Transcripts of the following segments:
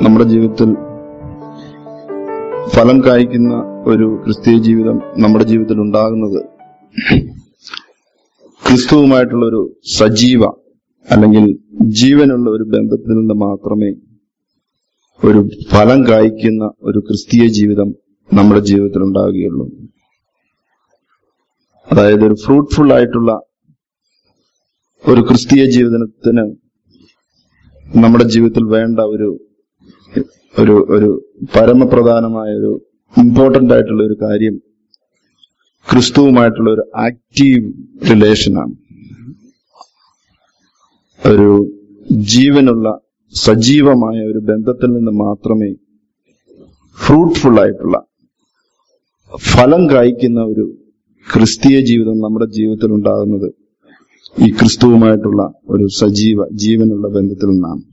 നമ്മുടെ ജീവിതത്തിൽ ഫലം കായ്ക്കുന്ന ഒരു ക്രിസ്തീയ ജീവിതം നമ്മുടെ ജീവിതത്തിൽ ഉണ്ടാകുന്നത് ക്രിസ്തുവുമായിട്ടുള്ള ഒരു സജീവ അല്ലെങ്കിൽ ജീവനുള്ള ഒരു ബന്ധത്തിൽ നിന്ന് മാത്രമേ ഒരു ഫലം കായ്ക്കുന്ന ഒരു ക്രിസ്തീയ ജീവിതം നമ്മുടെ ജീവിതത്തിൽ ഉണ്ടാവുകയുള്ളൂ അതായത് ഒരു ഫ്രൂട്ട്ഫുൾ ആയിട്ടുള്ള ഒരു ക്രിസ്തീയ ജീവിതത്തിന് നമ്മുടെ ജീവിതത്തിൽ വേണ്ട ഒരു ഒരു ഒരു പരമപ്രധാനമായ ഒരു ഇമ്പോർട്ടന്റ് ആയിട്ടുള്ള ഒരു കാര്യം ക്രിസ്തുവുമായിട്ടുള്ള ഒരു ആക്റ്റീവ് റിലേഷനാണ് ഒരു ജീവനുള്ള സജീവമായ ഒരു ബന്ധത്തിൽ നിന്ന് മാത്രമേ ഫ്രൂട്ട്ഫുൾ ആയിട്ടുള്ള ഫലം കായ്ക്കുന്ന ഒരു ക്രിസ്തീയ ജീവിതം നമ്മുടെ ജീവിതത്തിൽ ഉണ്ടാകുന്നത് ഈ ക്രിസ്തുവുമായിട്ടുള്ള ഒരു സജീവ ജീവനുള്ള ബന്ധത്തിൽ നിന്നാണ്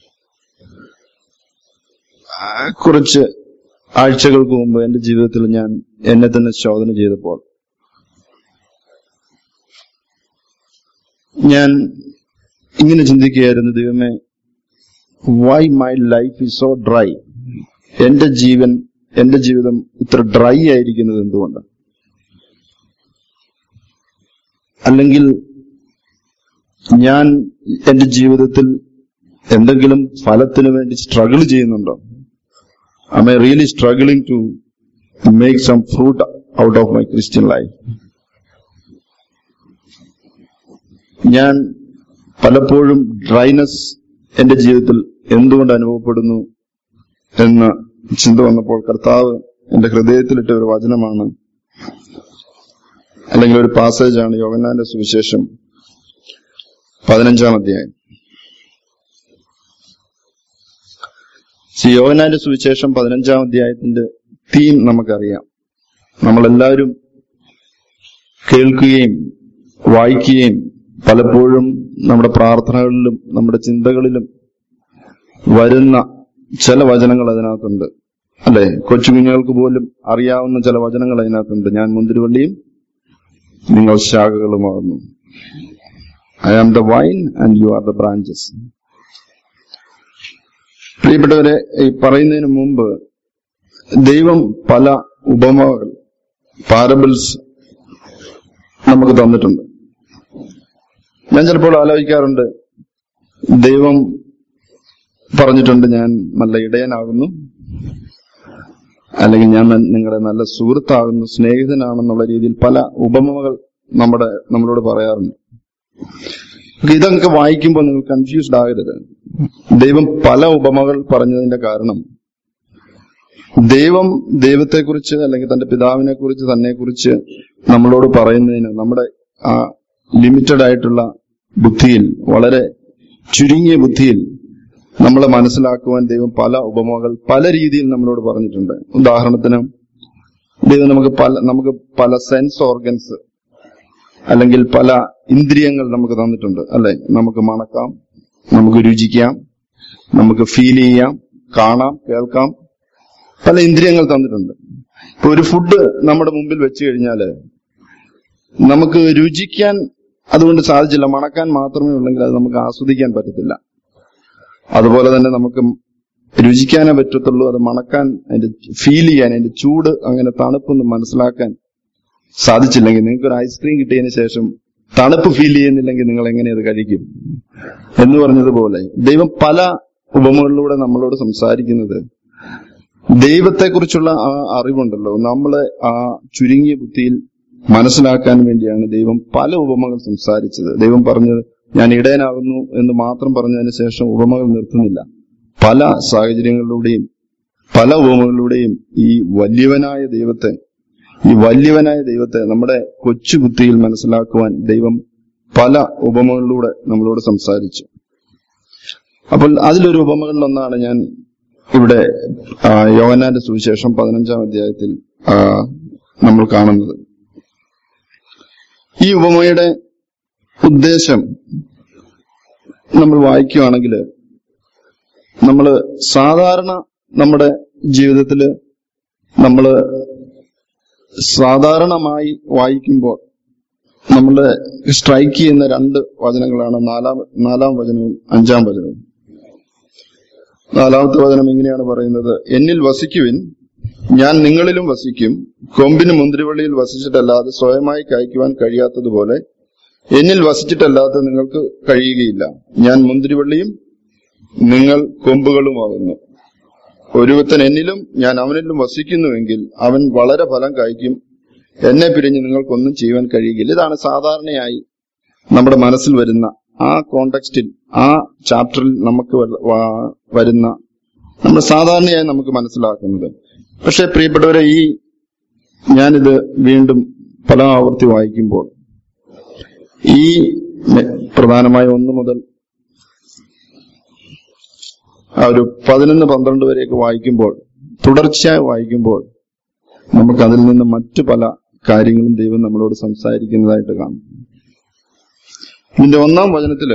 ആ, കുറച്ച് ആഴ്ചകൾക്ക് മുമ്പ് എന്റെ ജീവിതത്തിൽ ഞാൻ എന്നെ തന്നെ ശോധന ചെയ്തപ്പോൾ ഞാൻ ഇങ്ങനെ ചിന്തിക്കുകയായിരുന്നു ദൈവമേ why my life is so dry എന്റെ ജീവൻ എന്റെ ജീവിതം ഇത്ര ഡ്രൈ ആയിരിക്കുന്നത് എന്തുകൊണ്ട് അല്ലെങ്കിൽ ഞാൻ എന്റെ ജീവിതത്തിൽ എന്തെങ്കിലും ഫലത്തിന് വേണ്ടി സ്ട്രഗിൾ ചെയ്യുന്നുണ്ടോ am I really struggling to make some fruit out of my Christian life? ഞാൻ പലപ്പോഴും ഡ്രൈനസ് എന്റെ ജീവിതത്തിൽ എന്തുകൊണ്ട് അനുഭവപ്പെടുന്നു എന്ന ചിന്ത വന്നപ്പോൾ കർത്താവ് എന്റെ ഹൃദയത്തിലിട്ട ഒരു വചനമാണ് അല്ലെങ്കിൽ ഒരു പാസേജാണ് യോഗനാന്റെ സുവിശേഷം പതിനഞ്ചാം അധ്യായം ശ്രീ യോഹനാന്റെ സുവിശേഷം പതിനഞ്ചാം അധ്യായത്തിന്റെ തീം നമുക്കറിയാം നമ്മളെല്ലാവരും കേൾക്കുകയും വായിക്കുകയും പലപ്പോഴും നമ്മുടെ പ്രാർത്ഥനകളിലും നമ്മുടെ ചിന്തകളിലും വരുന്ന ചില വചനങ്ങൾ അതിനകത്തുണ്ട് അല്ലെ കൊച്ചുകുഞ്ഞുങ്ങൾക്ക് പോലും അറിയാവുന്ന ചില വചനങ്ങൾ അതിനകത്തുണ്ട് ഞാൻ മുന്തിരിവള്ളിയും നിങ്ങൾ ശാഖകളുമാകുന്നു I am the vine and you are the branches പ്രിയപ്പെട്ടവരെ ഈ പറയുന്നതിന് മുമ്പ് ദൈവം പല ഉപമകൾ പാരബിൾസ് നമുക്ക് തന്നിട്ടുണ്ട് ഞാൻ ചിലപ്പോൾ ആലോചിക്കാറുണ്ട് ദൈവം പറഞ്ഞിട്ടുണ്ട് ഞാൻ നല്ല ഇടയനാകുന്നു അല്ലെങ്കിൽ ഞാൻ ന- നിങ്ങളുടെ നല്ല സുഹൃത്താകുന്നു സ്നേഹിതനാണെന്നുള്ള രീതിയിൽ പല ഉപമകൾ നമ്മുടെ നമ്മളോട് പറയാറുണ്ട് ഇതൊക്കെ വായിക്കുമ്പോൾ നിങ്ങൾ കൺഫ്യൂസ്ഡ് ആകരുത് ദൈവം പല ഉപമകൾ പറഞ്ഞതിന്റെ കാരണം ദൈവം ദൈവത്തെക്കുറിച്ച് അല്ലെങ്കിൽ തന്റെ പിതാവിനെ കുറിച്ച് തന്നെ കുറിച്ച് നമ്മളോട് പറയുന്നതിന് നമ്മുടെ ആ ലിമിറ്റഡ് ആയിട്ടുള്ള ബുദ്ധിയിൽ വളരെ ചുരുങ്ങിയ ബുദ്ധിയിൽ നമ്മളെ മനസ്സിലാക്കുവാൻ ദൈവം പല ഉപമകൾ പല രീതിയിൽ നമ്മളോട് പറഞ്ഞിട്ടുണ്ട് ഉദാഹരണത്തിന് ദൈവം നമുക്ക് പല നമുക്ക് പല സെൻസ് ഓർഗൻസ് അല്ലെങ്കിൽ പല ഇന്ദ്രിയങ്ങൾ നമുക്ക് തന്നിട്ടുണ്ട് അല്ലെ നമുക്ക് മണക്കാം നമുക്ക് രുചിക്കാം നമുക്ക് ഫീൽ ചെയ്യാം കാണാം കേൾക്കാം പല ഇന്ദ്രിയങ്ങൾ തന്നിട്ടുണ്ട് ഇപ്പൊ ഒരു ഫുഡ് നമ്മുടെ മുമ്പിൽ വെച്ച് കഴിഞ്ഞാല് നമുക്ക് രുചിക്കാൻ അതുകൊണ്ട് സാധിച്ചില്ല മണക്കാൻ മാത്രമേ ഉള്ളെങ്കിൽ അത് നമുക്ക് ആസ്വദിക്കാൻ പറ്റത്തില്ല അതുപോലെ തന്നെ നമുക്ക് രുചിക്കാനേ പറ്റത്തുള്ളൂ അത് മണക്കാൻ അതിന്റെ ഫീൽ ചെയ്യാൻ അതിന്റെ ചൂട് അങ്ങനെ തണുപ്പൊന്ന് മനസ്സിലാക്കാൻ സാധിച്ചില്ലെങ്കിൽ നിങ്ങൾക്ക് ഒരു ഐസ്ക്രീം കിട്ടിയതിന് ശേഷം തണുപ്പ് ഫീൽ ചെയ്യുന്നില്ലെങ്കിൽ നിങ്ങൾ എങ്ങനെ അത് കഴിക്കും എന്ന് പറഞ്ഞതുപോലെ ദൈവം പല ഉപമകളിലൂടെ നമ്മളോട് സംസാരിക്കുന്നത് ദൈവത്തെക്കുറിച്ചുള്ള ആ അറിവുണ്ടല്ലോ നമ്മളെ ആ ചുരുങ്ങിയ ബുദ്ധിയിൽ മനസ്സിലാക്കാൻ വേണ്ടിയാണ് ദൈവം പല ഉപമകൾ സംസാരിച്ചത് ദൈവം പറഞ്ഞത് ഞാൻ ഇടയനാകുന്നു എന്ന് മാത്രം പറഞ്ഞതിന് ശേഷം ഉപമകൾ നിർത്തുന്നില്ല പല സാഹചര്യങ്ങളിലൂടെയും പല ഉപമകളിലൂടെയും ഈ വലിയവനായ ദൈവത്തെ ഈ വലിയവനായ ദൈവത്തെ നമ്മുടെ കൊച്ചു ബുദ്ധിയിൽ മനസ്സിലാക്കുവാൻ ദൈവം പല ഉപമകളിലൂടെ നമ്മളോട് സംസാരിച്ചു അപ്പോൾ അതിലൊരു ഉപമകളിലൊന്നാണ് ഞാൻ ഇവിടെ ആ, യോഹന്നാന്റെ സുവിശേഷം പതിനഞ്ചാം അധ്യായത്തിൽ ആ, നമ്മൾ കാണുന്നത് ഈ ഉപമയുടെ ഉദ്ദേശം നമ്മൾ വായിക്കുകയാണെങ്കിൽ നമ്മൾ സാധാരണ നമ്മുടെ ജീവിതത്തിൽ നമ്മൾ സാധാരണമായി വായിക്കുമ്പോൾ നമ്മളെ സ്ട്രൈക്ക് ചെയ്യുന്ന രണ്ട് വചനങ്ങളാണ് നാലാം നാലാം വചനവും അഞ്ചാം വചനവും നാലാമത്തെ വചനം ഇങ്ങനെയാണ് പറയുന്നത് എന്നിൽ വസിക്കുവിൻ ഞാൻ നിങ്ങളിലും വസിക്കും കൊമ്പിന് മുന്തിരിവള്ളിയിൽ വസിച്ചിട്ടല്ലാതെ സ്വയമായി കായ്ക്കുവാൻ കഴിയാത്തതുപോലെ എന്നിൽ വസിച്ചിട്ടല്ലാതെ നിങ്ങൾക്ക് കഴിയുകയില്ല ഞാൻ മുന്തിരിവള്ളിയും നിങ്ങൾ കൊമ്പുകളുമാകുന്നു ഒരുവത്തൻ എന്നിലും ഞാൻ അവനിലും വസിക്കുന്നുവെങ്കിൽ അവൻ വളരെ ഫലം കായ്ക്കും എന്നെ പിരിഞ്ഞ് നിങ്ങൾക്കൊന്നും ചെയ്യുവാൻ കഴിയുകയില്ല ഇതാണ് സാധാരണയായി നമ്മുടെ മനസ്സിൽ വരുന്ന ആ കോണ്ടെക്സ്റ്റിൽ ആ ചാപ്റ്ററിൽ നമുക്ക് വ- വ- വരുന്ന നമ്മൾ സാധാരണയായി നമുക്ക് മനസ്സിലാക്കുന്നത് പക്ഷെ പ്രിയപ്പെട്ടവരെ ഈ ഞാനിത് വീണ്ടും പല ആവർത്തി വായിക്കുമ്പോൾ ഈ മെ- പ്രധാനമായ ഒന്ന് മുതൽ ആ ഒരു പതിനൊന്ന് പന്ത്രണ്ട് വരെയൊക്കെ വായിക്കുമ്പോൾ തുടർച്ചയായി വായിക്കുമ്പോൾ നമുക്ക് അതിൽ നിന്ന് മറ്റു പല കാര്യങ്ങളും ദൈവം നമ്മളോട് സംസാരിക്കുന്നതായിട്ട് കാണും ഇതിന്റെ ഒന്നാം വചനത്തില്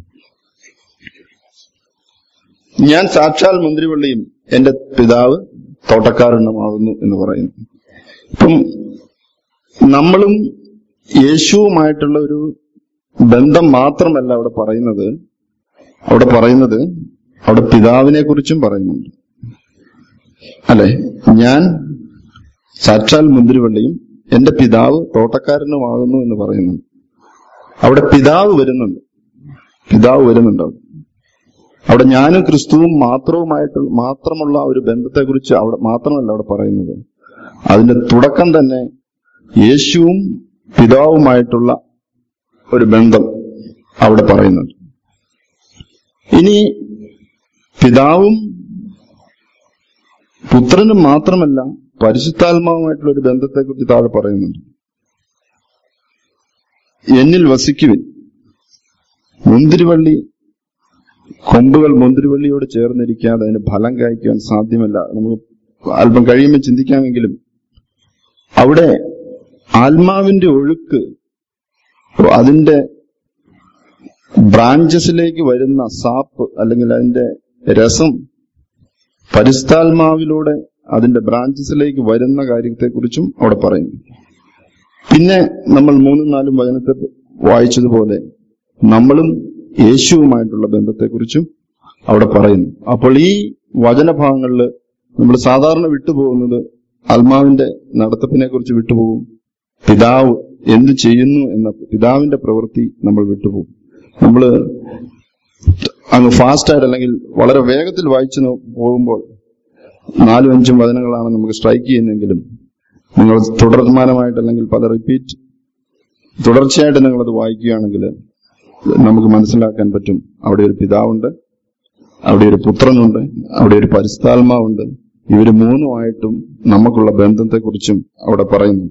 ഞാൻ സാക്ഷാൽ മുന്തിരിവള്ളിയും എന്റെ പിതാവ് തോട്ടക്കാരനുമാകുന്നു എന്ന് പറയുന്നു ഇപ്പം നമ്മളും യേശുവുമായിട്ടുള്ള ഒരു ബന്ധം മാത്രമല്ല അവിടെ പറയുന്നത് അവിടെ പറയുന്നത് അവിടെ പിതാവിനെ കുറിച്ചും പറയുന്നുണ്ട് അല്ലെ ഞാൻ സാക്ഷാൽ മുന്തിരിവള്ളിയും എന്റെ പിതാവ് തോട്ടക്കാരനുമാകുന്നു എന്ന് പറയുന്നുണ്ട് അവിടെ പിതാവ് വരുന്നുണ്ട് പിതാവ് വരുന്നുണ്ട് അവിടെ അവിടെ ഞാനും ക്രിസ്തുവും മാത്രവുമായിട്ട് മാത്രമുള്ള ഒരു ബന്ധത്തെക്കുറിച്ച് അവിടെ മാത്രമല്ല അവിടെ പറയുന്നത് അതിന്റെ തുടക്കം തന്നെ യേശുവും പിതാവുമായിട്ടുള്ള ഒരു ബന്ധം അവിടെ പറയുന്നുണ്ട് ഇനി പിതാവും പുത്രനും മാത്രമല്ല പരിശുദ്ധാത്മാവുമായിട്ടുള്ള ഒരു ബന്ധത്തെക്കുറിച്ച് താഴെ പറയുന്നുണ്ട് എന്നിൽ വസിക്കുവിൻ മുന്തിരിവള്ളി കൊമ്പുകൾ മുന്തിരിവള്ളിയോട് ചേർന്നിരിക്കാതെ അതിന് ഫലം കായ്ക്കുവാൻ സാധ്യമല്ല നമുക്ക് അല്പം കഴിയുമ്പോൾ ചിന്തിക്കാമെങ്കിലും അവിടെ ആത്മാവിന്റെ ഒഴുക്ക് അതിന്റെ ബ്രാഞ്ചസിലേക്ക് വരുന്ന സാപ്പ് അല്ലെങ്കിൽ അതിന്റെ രസം പരിസ്ഥാത്മാവിലൂടെ അതിന്റെ ബ്രാഞ്ചസിലേക്ക് വരുന്ന കാര്യത്തെക്കുറിച്ചും അവിടെ പറയുന്നു പിന്നെ നമ്മൾ മൂന്നും നാലും വചനത്തെ വായിച്ചതുപോലെ നമ്മളും യേശുവുമായിട്ടുള്ള ബന്ധത്തെക്കുറിച്ചും അവിടെ പറയുന്നു അപ്പോൾ ഈ വചനഭാഗങ്ങളിൽ നമ്മൾ സാധാരണ വിട്ടുപോകുന്നത് ആത്മാവിന്റെ നടത്തിപ്പിനെ കുറിച്ച് വിട്ടുപോകും പിതാവ് എന്ത് ചെയ്യുന്നു എന്ന പിതാവിന്റെ പ്രവൃത്തി നമ്മൾ വിട്ടുപോകും നമ്മൾ അങ്ങ് ഫാസ്റ്റ് ആയിട്ട് അല്ലെങ്കിൽ വളരെ വേഗത്തിൽ വായിച്ചു നോ- പോകുമ്പോൾ നാലും അഞ്ചും വചനങ്ങളാണ് നമുക്ക് സ്ട്രൈക്ക് ചെയ്യുന്നെങ്കിലും നിങ്ങൾ തുടർമാനമായിട്ട് അല്ലെങ്കിൽ പല റിപ്പീറ്റ് തുടർച്ചയായിട്ട് നിങ്ങളത് വായിക്കുകയാണെങ്കിൽ നമുക്ക് മനസ്സിലാക്കാൻ പറ്റും അവിടെ ഒരു പിതാവുണ്ട് അവിടെ ഒരു പുത്രനുണ്ട് അവിടെ ഒരു പരിസ്ഥാത്മാവുണ്ട് ഇവര് മൂന്നുമായിട്ടും നമുക്കുള്ള ബന്ധത്തെക്കുറിച്ചും അവിടെ പറയുന്നു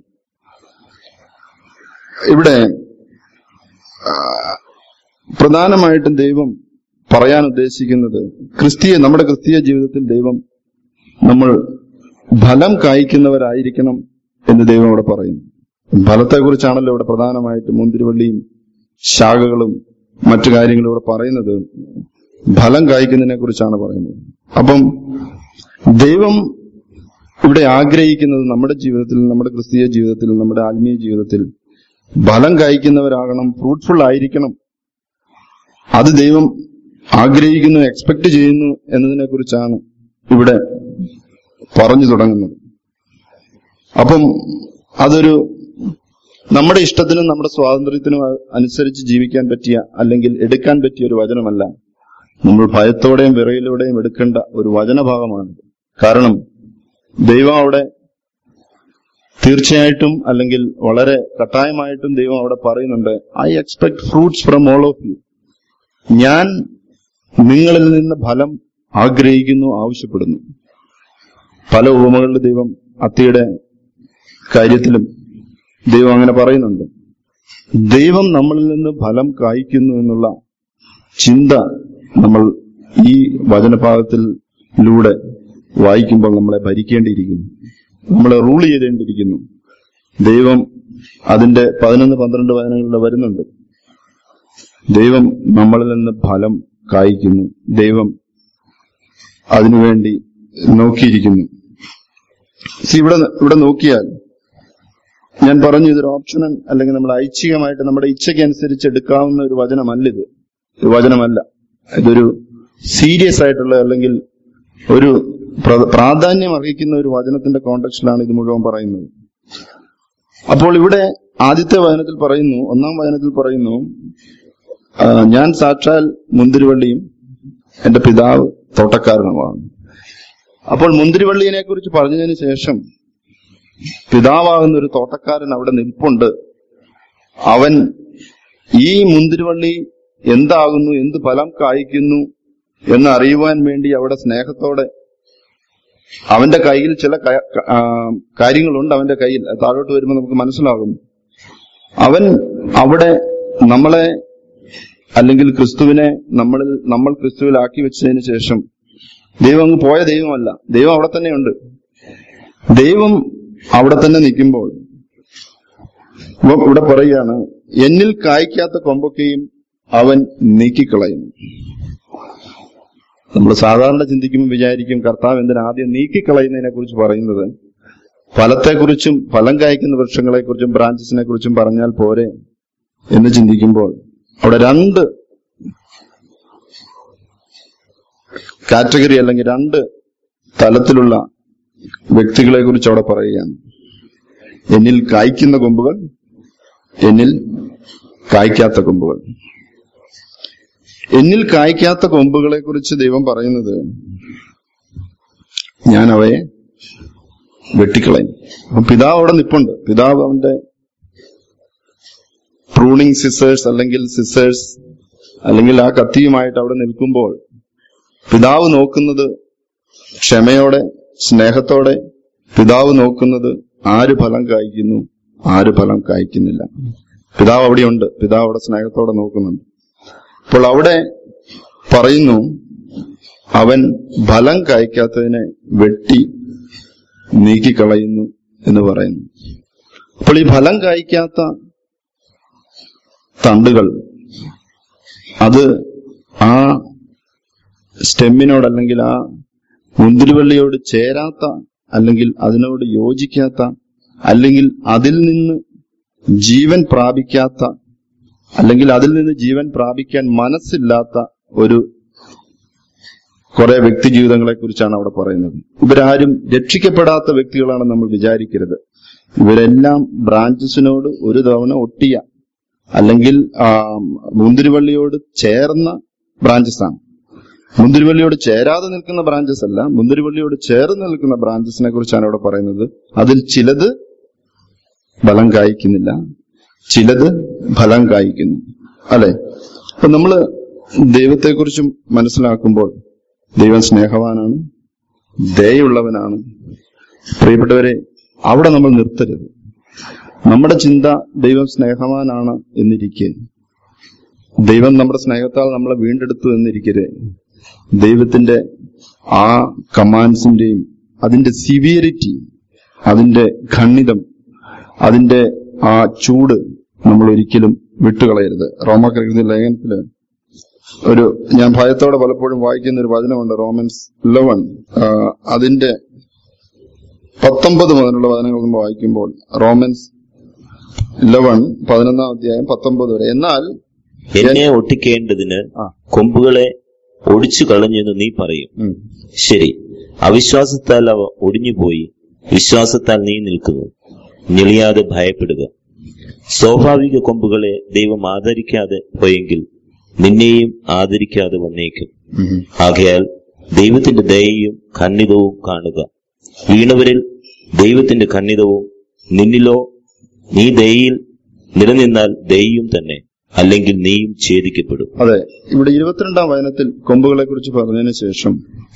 ഇവിടെ ആ, പ്രധാനമായിട്ടും ദൈവം പറയാൻ ഉദ്ദേശിക്കുന്നത് ക്രിസ്തീയ നമ്മുടെ ക്രിസ്തീയ ജീവിതത്തിൽ ദൈവം നമ്മൾ ഫലം കായ്ക്കുന്നവരായിരിക്കണം എന്ന് ദൈവം ഇവിടെ പറയുന്നു ഫലത്തെക്കുറിച്ചാണല്ലോ ഇവിടെ പ്രധാനമായിട്ട് മുന്തിരിവള്ളിയും ശാഖകളും മറ്റു കാര്യങ്ങളും ഇവിടെ പറയുന്നത് ഫലം കായ്ക്കുന്നതിനെ കുറിച്ചാണ് പറയുന്നത് അപ്പം ദൈവം ഇവിടെ ആഗ്രഹിക്കുന്നത് നമ്മുടെ ജീവിതത്തിൽ നമ്മുടെ ക്രിസ്തീയ ജീവിതത്തിൽ നമ്മുടെ ആത്മീയ ജീവിതത്തിൽ ഫലം കായ്ക്കുന്നവരാകണം ഫ്രൂട്ട്ഫുൾ ആയിരിക്കണം അത് ദൈവം ആഗ്രഹിക്കുന്നു എക്സ്പെക്ട് ചെയ്യുന്നു എന്നതിനെ കുറിച്ചാണ് ഇവിടെ പറഞ്ഞു തുടങ്ങുന്നത് അപ്പം അതൊരു നമ്മുടെ ഇഷ്ടത്തിനും നമ്മുടെ സ്വാതന്ത്ര്യത്തിനും അനുസരിച്ച് ജീവിക്കാൻ പറ്റിയ അല്ലെങ്കിൽ എടുക്കാൻ പറ്റിയ ഒരു വചനമല്ല നമ്മൾ ഭയത്തോടെയും വിറയിലൂടെയും എടുക്കേണ്ട ഒരു വചനഭാഗമാണ് കാരണം ദൈവം അവിടെ തീർച്ചയായിട്ടും അല്ലെങ്കിൽ വളരെ കട്ടായമായിട്ടും ദൈവം അവിടെ പറയുന്നുണ്ട് I expect fruits from all of you ഞാൻ നിങ്ങളിൽ നിന്ന് ഫലം ആഗ്രഹിക്കുന്നു ആവശ്യപ്പെടുന്നു പല ഉപമകളിൽ ദൈവം അത്തിയുടെ കാര്യത്തിലും ദൈവം അങ്ങനെ പറയുന്നുണ്ട് ദൈവം നമ്മളിൽ നിന്ന് ഫലം കായ്ക്കുന്നു എന്നുള്ള ചിന്ത നമ്മൾ ഈ വചനഭാഗത്തിലൂടെ വായിക്കുമ്പോൾ നമ്മളെ ഭരിക്കേണ്ടിയിരിക്കുന്നു നമ്മളെ റൂൾ ചെയ്തേണ്ടിയിരിക്കുന്നു ദൈവം അതിന്റെ പതിനൊന്ന് പന്ത്രണ്ട് വചനങ്ങളിൽ വരുന്നുണ്ട് ദൈവം നമ്മളിൽ നിന്ന് ഫലം കായ്ക്കുന്നു ദൈവം അതിനുവേണ്ടി നോക്കിയിരിക്കുന്നു See, ഇവിടെ ഇവിടെ നോക്കിയാൽ ഞാൻ പറഞ്ഞു ഇതൊരു ഓപ്ഷണൽ അല്ലെങ്കിൽ നമ്മൾ ഐച്ഛികമായിട്ട് നമ്മുടെ ഇച്ഛയ്ക്ക് അനുസരിച്ച് എടുക്കാവുന്ന ഒരു വചനമല്ല ഇത് ഒരു വചനമല്ല ഇതൊരു സീരിയസ് ആയിട്ടുള്ള അല്ലെങ്കിൽ ഒരു പ്ര- പ്രാധാന്യം അർഹിക്കുന്ന ഒരു വചനത്തിന്റെ കോണ്ടക്സ്റ്റിലാണ് ഇത് മുഴുവൻ പറയുന്നത് അപ്പോൾ ഇവിടെ ആദ്യത്തെ വചനത്തിൽ പറയുന്നു ഒന്നാം വചനത്തിൽ പറയുന്നു ആ, ഞാൻ സാക്ഷാൽ മുന്തിരിവള്ളിയും എന്റെ പിതാവ് തോട്ടക്കാരനുമാണ് അപ്പോൾ മുന്തിരിവള്ളിയെ കുറിച്ച് പറഞ്ഞതിന് ശേഷം പിതാവാകുന്ന ഒരു തോട്ടക്കാരൻ അവിടെ നിൽപ്പുണ്ട് അവൻ ഈ മുന്തിരിവള്ളി എന്താകുന്നു എന്ത് ഫലം കായ്ക്കുന്നു എന്ന് അറിയുവാൻ വേണ്ടി അവിടെ സ്നേഹത്തോടെ അവന്റെ കയ്യിൽ ചില ക- ക- ആ, കാര്യങ്ങളുണ്ട് അവന്റെ കയ്യിൽ അത് താഴോട്ട് വരുമ്പോൾ നമുക്ക് മനസ്സിലാകും അവൻ അവിടെ നമ്മളെ അല്ലെങ്കിൽ ക്രിസ്തുവിനെ നമ്മളിൽ നമ്മൾ ക്രിസ്തുവിലാക്കി വെച്ചതിന് ശേഷം ദൈവം അങ്ങ് പോയ ദൈവമല്ല ദൈവം അവിടെ തന്നെയുണ്ട് ദൈവം അവിടെ തന്നെ നിൽക്കുമ്പോൾ ഇവ ഇവിടെ പറയുകയാണ് എന്നിൽ കായ്ക്കാത്ത കൊമ്പൊക്കെയും അവൻ നീക്കിക്കളയുന്നു നമ്മൾ സാധാരണ ചിന്തിക്കുമ്പോൾ വിചാരിക്കും കർത്താവ് എന്തിനാ ആദ്യം നീക്കിക്കളയുന്നതിനെ കുറിച്ച് പറയുന്നത് ഫലത്തെക്കുറിച്ചും ഫലം കായ്ക്കുന്ന വൃക്ഷങ്ങളെക്കുറിച്ചും ബ്രാഞ്ചസിനെ കുറിച്ചും പറഞ്ഞാൽ പോരെ എന്ന് ചിന്തിക്കുമ്പോൾ അവിടെ രണ്ട് കാറ്റഗറി അല്ലെങ്കിൽ രണ്ട് തലത്തിലുള്ള വ്യക്തികളെ കുറിച്ച് അവിടെ പറയുകയാണ് എന്നിൽ കായ്ക്കുന്ന കൊമ്പുകൾ എന്നിൽ കായ്ക്കാത്ത കൊമ്പുകൾ എന്നിൽ കായ്ക്കാത്ത കൊമ്പുകളെ കുറിച്ച് ദൈവം പറയുന്നത് ഞാൻ അവയെ വെട്ടിക്കളയും അപ്പൊ പിതാവ് അവിടെ നിപ്പുണ്ട് പിതാവ് അവന്റെ പ്രൂണിങ് സിസേഴ്സ് അല്ലെങ്കിൽ സിസേഴ്സ് അല്ലെങ്കിൽ ആ കത്തിയുമായിട്ട് അവിടെ നിൽക്കുമ്പോൾ പിതാവ് നോക്കുന്നത് ക്ഷമയോടെ സ്നേഹത്തോടെ പിതാവ് നോക്കുന്നത് ആര് ഫലം കായ്ക്കുന്നു ആര് ഫലം കായ്ക്കുന്നില്ല പിതാവ് അവിടെയുണ്ട് പിതാവ് അവിടെ സ്നേഹത്തോടെ നോക്കുന്നുണ്ട് അപ്പോൾ അവിടെ പറയുന്നു അവൻ ഫലം കായ്ക്കാത്തതിനെ വെട്ടി നീക്കിക്കളയുന്നു എന്ന് പറയുന്നു അപ്പോൾ ഈ ഫലം കായ്ക്കാത്ത തണ്ടുകൾ അത് ആ സ്റ്റെമ്മിനോട് അല്ലെങ്കിൽ ആ മുന്തിരിവള്ളിയോട് ചേരാത്ത അല്ലെങ്കിൽ അതിനോട് യോജിക്കാത്ത അല്ലെങ്കിൽ അതിൽ നിന്ന് ജീവൻ പ്രാപിക്കാത്ത അല്ലെങ്കിൽ അതിൽ നിന്ന് ജീവൻ പ്രാപിക്കാൻ മനസ്സില്ലാത്ത ഒരു കുറെ വ്യക്തി ജീവിതങ്ങളെ കുറിച്ചാണ് അവിടെ പറയുന്നത് ഇവരാരും രക്ഷിക്കപ്പെടാത്ത വ്യക്തികളാണ് നമ്മൾ വിചാരിക്കരുത് ഇവരെല്ലാം ബ്രാഞ്ചസിനോട് ഒരു തവണ ഒട്ടിയ അല്ലെങ്കിൽ ആ, മുന്തിരിവള്ളിയോട് ചേർന്ന ബ്രാഞ്ചസ് ആണ് മുന്തിരിവള്ളിയോട് ചേരാതെ നിൽക്കുന്ന ബ്രാഞ്ചസ് അല്ല മുന്തിരിവള്ളിയോട് ചേർന്ന് നിൽക്കുന്ന ബ്രാഞ്ചസിനെ കുറിച്ചാണ് ഇവിടെ പറയുന്നത് അതിൽ ചിലത് ഫലം കായ്ക്കുന്നില്ല ചിലത് ഫലം കായ്ക്കുന്നു അല്ലെ അപ്പൊ നമ്മള് ദൈവത്തെക്കുറിച്ചും മനസ്സിലാക്കുമ്പോൾ ദൈവം സ്നേഹവാനാണ് ദയുള്ളവനാണ് പ്രിയപ്പെട്ടവരെ അവിടെ നമ്മൾ നിർത്തരുത് നമ്മുടെ ചിന്ത ദൈവം സ്നേഹവാനാണ് എന്നിരിക്കെ ദൈവം നമ്മുടെ സ്നേഹത്താൽ നമ്മളെ വീണ്ടെടുത്തു എന്നിരിക്കരുത് ദൈവത്തിന്റെ ആ കമാൻഡ്സിന്റെയും അതിന്റെ സിവിയറിറ്റി അതിന്റെ ഖണ്ഡിതം അതിന്റെ ആ ചൂട് നമ്മൾ ഒരിക്കലും വിട്ടുകളയരുത് റോമക്കരുന്ന ലേഖനത്തില് ഒരു ഞാൻ ഭയത്തോടെ പലപ്പോഴും വായിക്കുന്ന ഒരു വചനമുണ്ട് റോമൻസ് ഇലവൻ അതിന്റെ പത്തൊമ്പത് മുതലുള്ള വചനങ്ങൾ നമ്മൾ വായിക്കുമ്പോൾ റോമൻസ് ഇലവൻ പതിനൊന്നാം അധ്യായം പത്തൊമ്പത് വരെ എന്നാൽ എന്നെ ഒട്ടിക്കേണ്ടതിന് ആ. കൊമ്പുകളെ ഒടിച്ചു കളഞ്ഞെന്ന് നീ പറയും ഉം, ശരി അവിശ്വാസത്താൽ അവ ഒടിഞ്ഞുപോയി വിശ്വാസത്താൽ നീ നിൽക്കുന്നു ഞെളിയാതെ ഭയപ്പെടുക സ്വാഭാവിക കൊമ്പുകളെ ദൈവം ആദരിക്കാതെ പോയെങ്കിൽ നിന്നെയും ആദരിക്കാതെ വന്നേക്കും ഉം, ആകയാൽ ദൈവത്തിന്റെ ദയയും ഖണ്ഡിതവും കാണുക വീണവരിൽ ദൈവത്തിന്റെ ഖണ്ഡിതവും നിന്നിലോ നീ ദയയിൽ നിലനിന്നാൽ ദയയും തന്നെ അല്ലെങ്കിൽ നീയും ഛേദിക്കപ്പെടും അതെ ഇവിടെ ഇരുപത്തിരണ്ടാം വചനത്തിൽ കൊമ്പുകളെ കുറിച്ച് പറഞ്ഞതിന് ശേഷം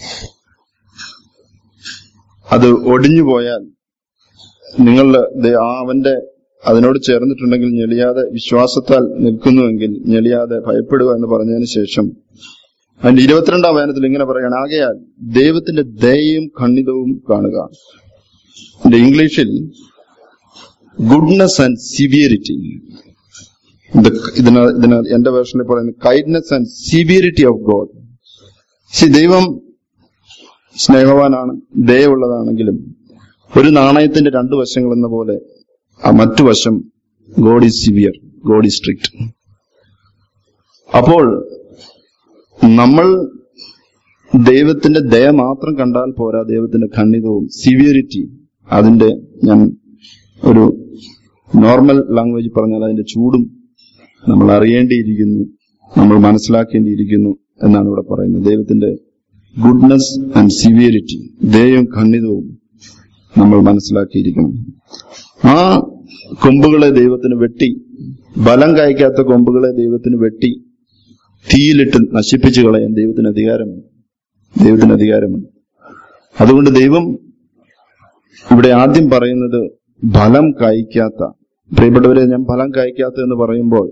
അത് ഒടിഞ്ഞു പോയാൽ നിങ്ങളുടെ ദേ- ആ അവന്റെ അതിനോട് ചേർന്നിട്ടുണ്ടെങ്കിൽ ഞെളിയാതെ വിശ്വാസത്താൽ നിൽക്കുന്നുവെങ്കിൽ ഞെളിയാതെ ഭയപ്പെടുക എന്ന് പറഞ്ഞതിന് ശേഷം അതിന്റെ ഇരുപത്തിരണ്ടാം വചനത്തിൽ ഇങ്ങനെ പറയണം ആകയാൽ ദൈവത്തിന്റെ ദയയും ഖണ്ഡിതവും കാണുക ഇതിന്റെ ഇംഗ്ലീഷിൽ ഗുഡ്നസ് ആൻഡ് സിവിയറിറ്റി ഇത് ഇതിന് ഇതിന് എന്റെ വേർഷനിൽ പറയുന്നത് kindness and severity of God സി ദൈവം സ്നേഹവാനാണ് ദയുള്ളതാണെങ്കിലും ഒരു നാണയത്തിന്റെ രണ്ടു വശങ്ങൾ എന്ന പോലെ ആ മറ്റു വശം God is severe God is strict അപ്പോൾ നമ്മൾ ദൈവത്തിന്റെ ദയ മാത്രം കണ്ടാൽ പോരാ ദൈവത്തിന്റെ ഖണ്ഡിതവും സിവിയറിറ്റി അതിന്റെ ഞാൻ ഒരു നോർമൽ ലാംഗ്വേജ് പറഞ്ഞാൽ അതിന്റെ ചൂടും നമ്മൾ അറിയേണ്ടിയിരിക്കുന്നു നമ്മൾ മനസ്സിലാക്കേണ്ടിയിരിക്കുന്നു എന്നാണ് ഇവിടെ പറയുന്നത് ദൈവത്തിന്റെ ഗുഡ്നസ് ആൻഡ് സിവിയറിറ്റി ദയവും ഖണ്ഡിതവും നമ്മൾ മനസ്സിലാക്കിയിരിക്കണം ആ കൊമ്പുകളെ ദൈവത്തിന് വെട്ടി ബലം കായ്ക്കാത്ത കൊമ്പുകളെ ദൈവത്തിന് വെട്ടി തീയിലിട്ട് നശിപ്പിച്ചു കളയാൻ ദൈവത്തിന് അധികാരമുണ്ട് ദൈവത്തിന് അധികാരമുണ്ട് അതുകൊണ്ട് ദൈവം ഇവിടെ ആദ്യം പറയുന്നത് ഫലം കായ്ക്കാത്ത പ്രിയപ്പെട്ടവരെ ഞാൻ ഫലം കായ്ക്കാത്ത എന്ന് പറയുമ്പോൾ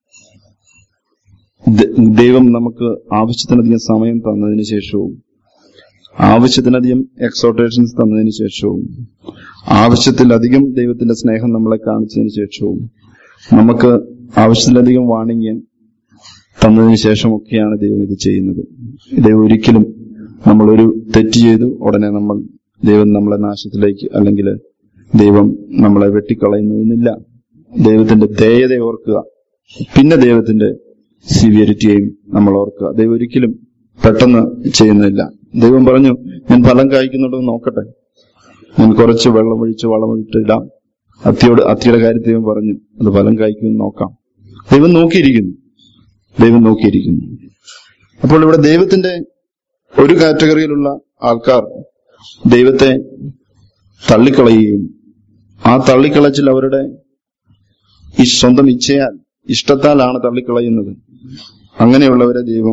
ദ- ദൈവം നമുക്ക് ആവശ്യത്തിനധികം സമയം തന്നതിന് ശേഷവും ആവശ്യത്തിനധികം എക്സോട്ടേഷൻസ് തന്നതിന് ശേഷവും ആവശ്യത്തിലധികം ദൈവത്തിന്റെ സ്നേഹം നമ്മളെ കാണിച്ചതിന് ശേഷവും നമുക്ക് ആവശ്യത്തിലധികം വാണിംഗ് തന്നതിന് ശേഷമൊക്കെയാണ് ദൈവം ഇത് ചെയ്യുന്നത് ദൈവം ഒരിക്കലും നമ്മളൊരു തെറ്റ് ചെയ്തു ഉടനെ നമ്മൾ ദൈവം നമ്മളെ നാശത്തിലേക്ക് അല്ലെങ്കിൽ ദൈവം നമ്മളെ വെട്ടിക്കളയുന്നു എന്നില്ല ദൈവത്തിന്റെ ദയത ഓർക്കുക പിന്നെ ദൈവത്തിന്റെ സിവിയറിറ്റിയെയും നമ്മൾ ഓർക്കുക ദൈവം ഒരിക്കലും പെട്ടെന്ന് ചെയ്യുന്നില്ല ദൈവം പറഞ്ഞു ഞാൻ ഫലം കായ്ക്കുന്നുണ്ടോ എന്ന് നോക്കട്ടെ ഞാൻ കുറച്ച് വെള്ളം ഒഴിച്ച് വളമൊഴിട്ട് ഇടാം അത്തിയോട് അത്തിയുടെ കാര്യത്തിൽ ദൈവം പറഞ്ഞു അത് ഫലം കായ്ക്കുമെന്ന് നോക്കാം ദൈവം നോക്കിയിരിക്കുന്നു ദൈവം നോക്കിയിരിക്കുന്നു അപ്പോൾ ഇവിടെ ദൈവത്തിന്റെ ഒരു കാറ്റഗറിയിലുള്ള ആൾക്കാർ ദൈവത്തെ തള്ളിക്കളയുകയും ആ തള്ളിക്കളച്ചിൽ അവരുടെ ഈ സ്വന്തം ഇച്ഛയാൽ ഇഷ്ടത്താലാണ് തള്ളിക്കളയുന്നത് അങ്ങനെയുള്ളവരെ ദൈവം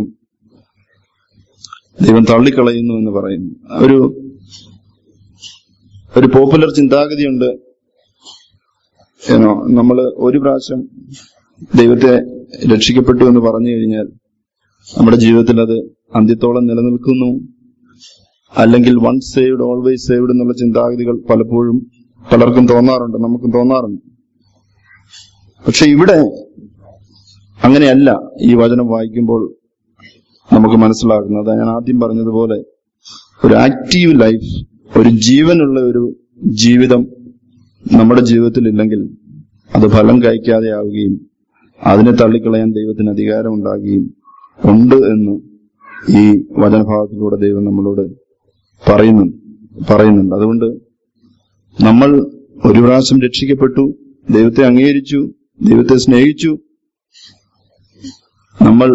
ദൈവം തള്ളിക്കളയുന്നു എന്ന് പറയുന്നു ഒരു ഒരു പോപ്പുലർ ചിന്താഗതിയുണ്ട് ഏനോ നമ്മൾ ഒരു പ്രാവശ്യം ദൈവത്തെ രക്ഷിക്കപ്പെട്ടു എന്ന് പറഞ്ഞു കഴിഞ്ഞാൽ നമ്മുടെ ജീവിതത്തിൽ അത് അന്ത്യത്തോളം നിലനിൽക്കുന്നു അല്ലെങ്കിൽ വൺ സേവ്ഡ് ഓൾവേസ് സേവ്ഡ് എന്നുള്ള ചിന്താഗതികൾ പലപ്പോഴും പലർക്കും തോന്നാറുണ്ട് നമുക്കും തോന്നാറുണ്ട് പക്ഷെ ഇവിടെ അങ്ങനെയല്ല ഈ വചനം വായിക്കുമ്പോൾ നമുക്ക് മനസ്സിലാക്കുന്നത് ഞാൻ ആദ്യം പറഞ്ഞതുപോലെ ഒരു ആക്റ്റീവ് ലൈഫ് ഒരു ജീവനുള്ള ഒരു ജീവിതം നമ്മുടെ ജീവിതത്തിൽ ഇല്ലെങ്കിൽ അത് ഫലം കഴിക്കാതെ ആവുകയും അതിനെ തള്ളിക്കളയാൻ ദൈവത്തിന് അധികാരം ഉണ്ടാകുകയും ഉണ്ട് എന്ന് ഈ വചനഭാഗത്തിലൂടെ ദൈവം നമ്മളോട് പറയുന്നുണ്ട് പറയുന്നുണ്ട് അതുകൊണ്ട് നമ്മൾ ഒരു പ്രാവശ്യം രക്ഷിക്കപ്പെട്ടു ദൈവത്തെ അംഗീകരിച്ചു ദൈവത്തെ സ്നേഹിച്ചു നമ്മൾ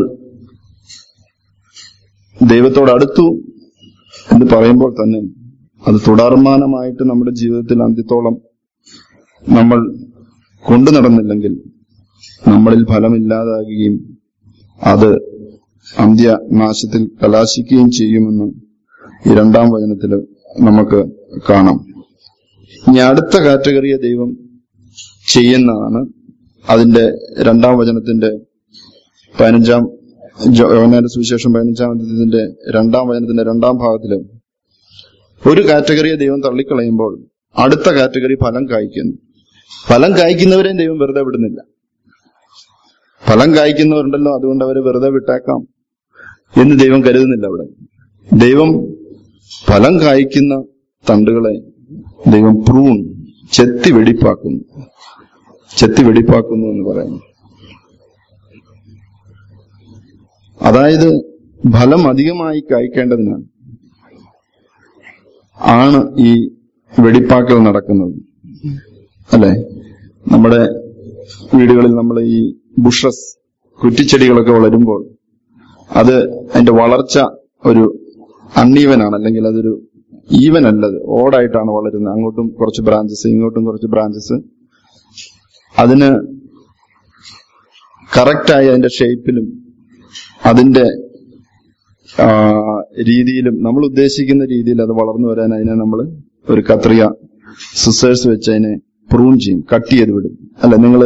ദൈവത്തോട് അടുത്തു എന്ന് പറയുമ്പോൾ തന്നെ അത് തുടർമാനമായിട്ട് നമ്മുടെ ജീവിതത്തിൽ അന്ത്യത്തോളം നമ്മൾ കൊണ്ടു നടന്നില്ലെങ്കിൽ നമ്മളിൽ ഫലമില്ലാതാകുകയും അത് അന്ത്യനാശത്തിൽ കലാശിക്കുകയും ചെയ്യുമെന്ന് ഈ രണ്ടാം വചനത്തിൽ നമുക്ക് കാണാം ഇനി അടുത്ത കാറ്റഗറിയെ ദൈവം ചെയ്യുന്നതാണ് അതിന്റെ രണ്ടാം വചനത്തിന്റെ പതിനഞ്ചാം ജോ- യോഹന്നാന്റെ സുവിശേഷം പതിനഞ്ചാം അധ്യായത്തിന്റെ രണ്ടാം വചനത്തിന്റെ രണ്ടാം ഭാഗത്തില് ഒരു കാറ്റഗറിയെ ദൈവം തള്ളിക്കളയുമ്പോൾ അടുത്ത കാറ്റഗറി ഫലം കായ്ക്കുന്നു ഫലം കായ്ക്കുന്നവരെയും ദൈവം വെറുതെ വിടുന്നില്ല ഫലം കായ്ക്കുന്നവരുണ്ടല്ലോ അതുകൊണ്ട് അവരെ വെറുതെ വിട്ടേക്കാം എന്ന് ദൈവം കരുതുന്നില്ല അവിടെ ദൈവം ഫലം കായ്ക്കുന്ന തണ്ടുകളെ ദൈവം പ്രൂൺ ചെത്തി വെടിപ്പാക്കുന്നു ചെത്തി വെടിപ്പാക്കുന്നു എന്ന് പറയുന്നു അതായത് ഫലം അധികമായി കായ്ക്കേണ്ടതിനാണ് ആണ് ഈ വെടിപ്പാക്കൽ നടക്കുന്നത് അല്ലെ നമ്മുടെ വീടുകളിൽ നമ്മൾ ഈ ബുഷസ് കുറ്റിച്ചെടികളൊക്കെ വളരുമ്പോൾ അത് അതിന്റെ വളർച്ച ഒരു അൺഈവനാണ് അല്ലെങ്കിൽ അതൊരു ഈവൻ അല്ലത് ഓടായിട്ടാണ് വളരുന്നത് അങ്ങോട്ടും കുറച്ച് ബ്രാഞ്ചസ് ഇങ്ങോട്ടും കുറച്ച് ബ്രാഞ്ചസ് അതിന് കറക്റ്റായി അതിന്റെ ഷേപ്പിലും അതിന്റെ ആ, രീതിയിലും നമ്മൾ ഉദ്ദേശിക്കുന്ന രീതിയിൽ അത് വളർന്നു വരാൻ അതിനെ നമ്മൾ ഒരു കത്രിക സിസേഴ്സ് വെച്ച് അതിനെ പ്രൂൺ ചെയ്യും കട്ട് ചെയ്ത് വിടും അല്ല നിങ്ങൾ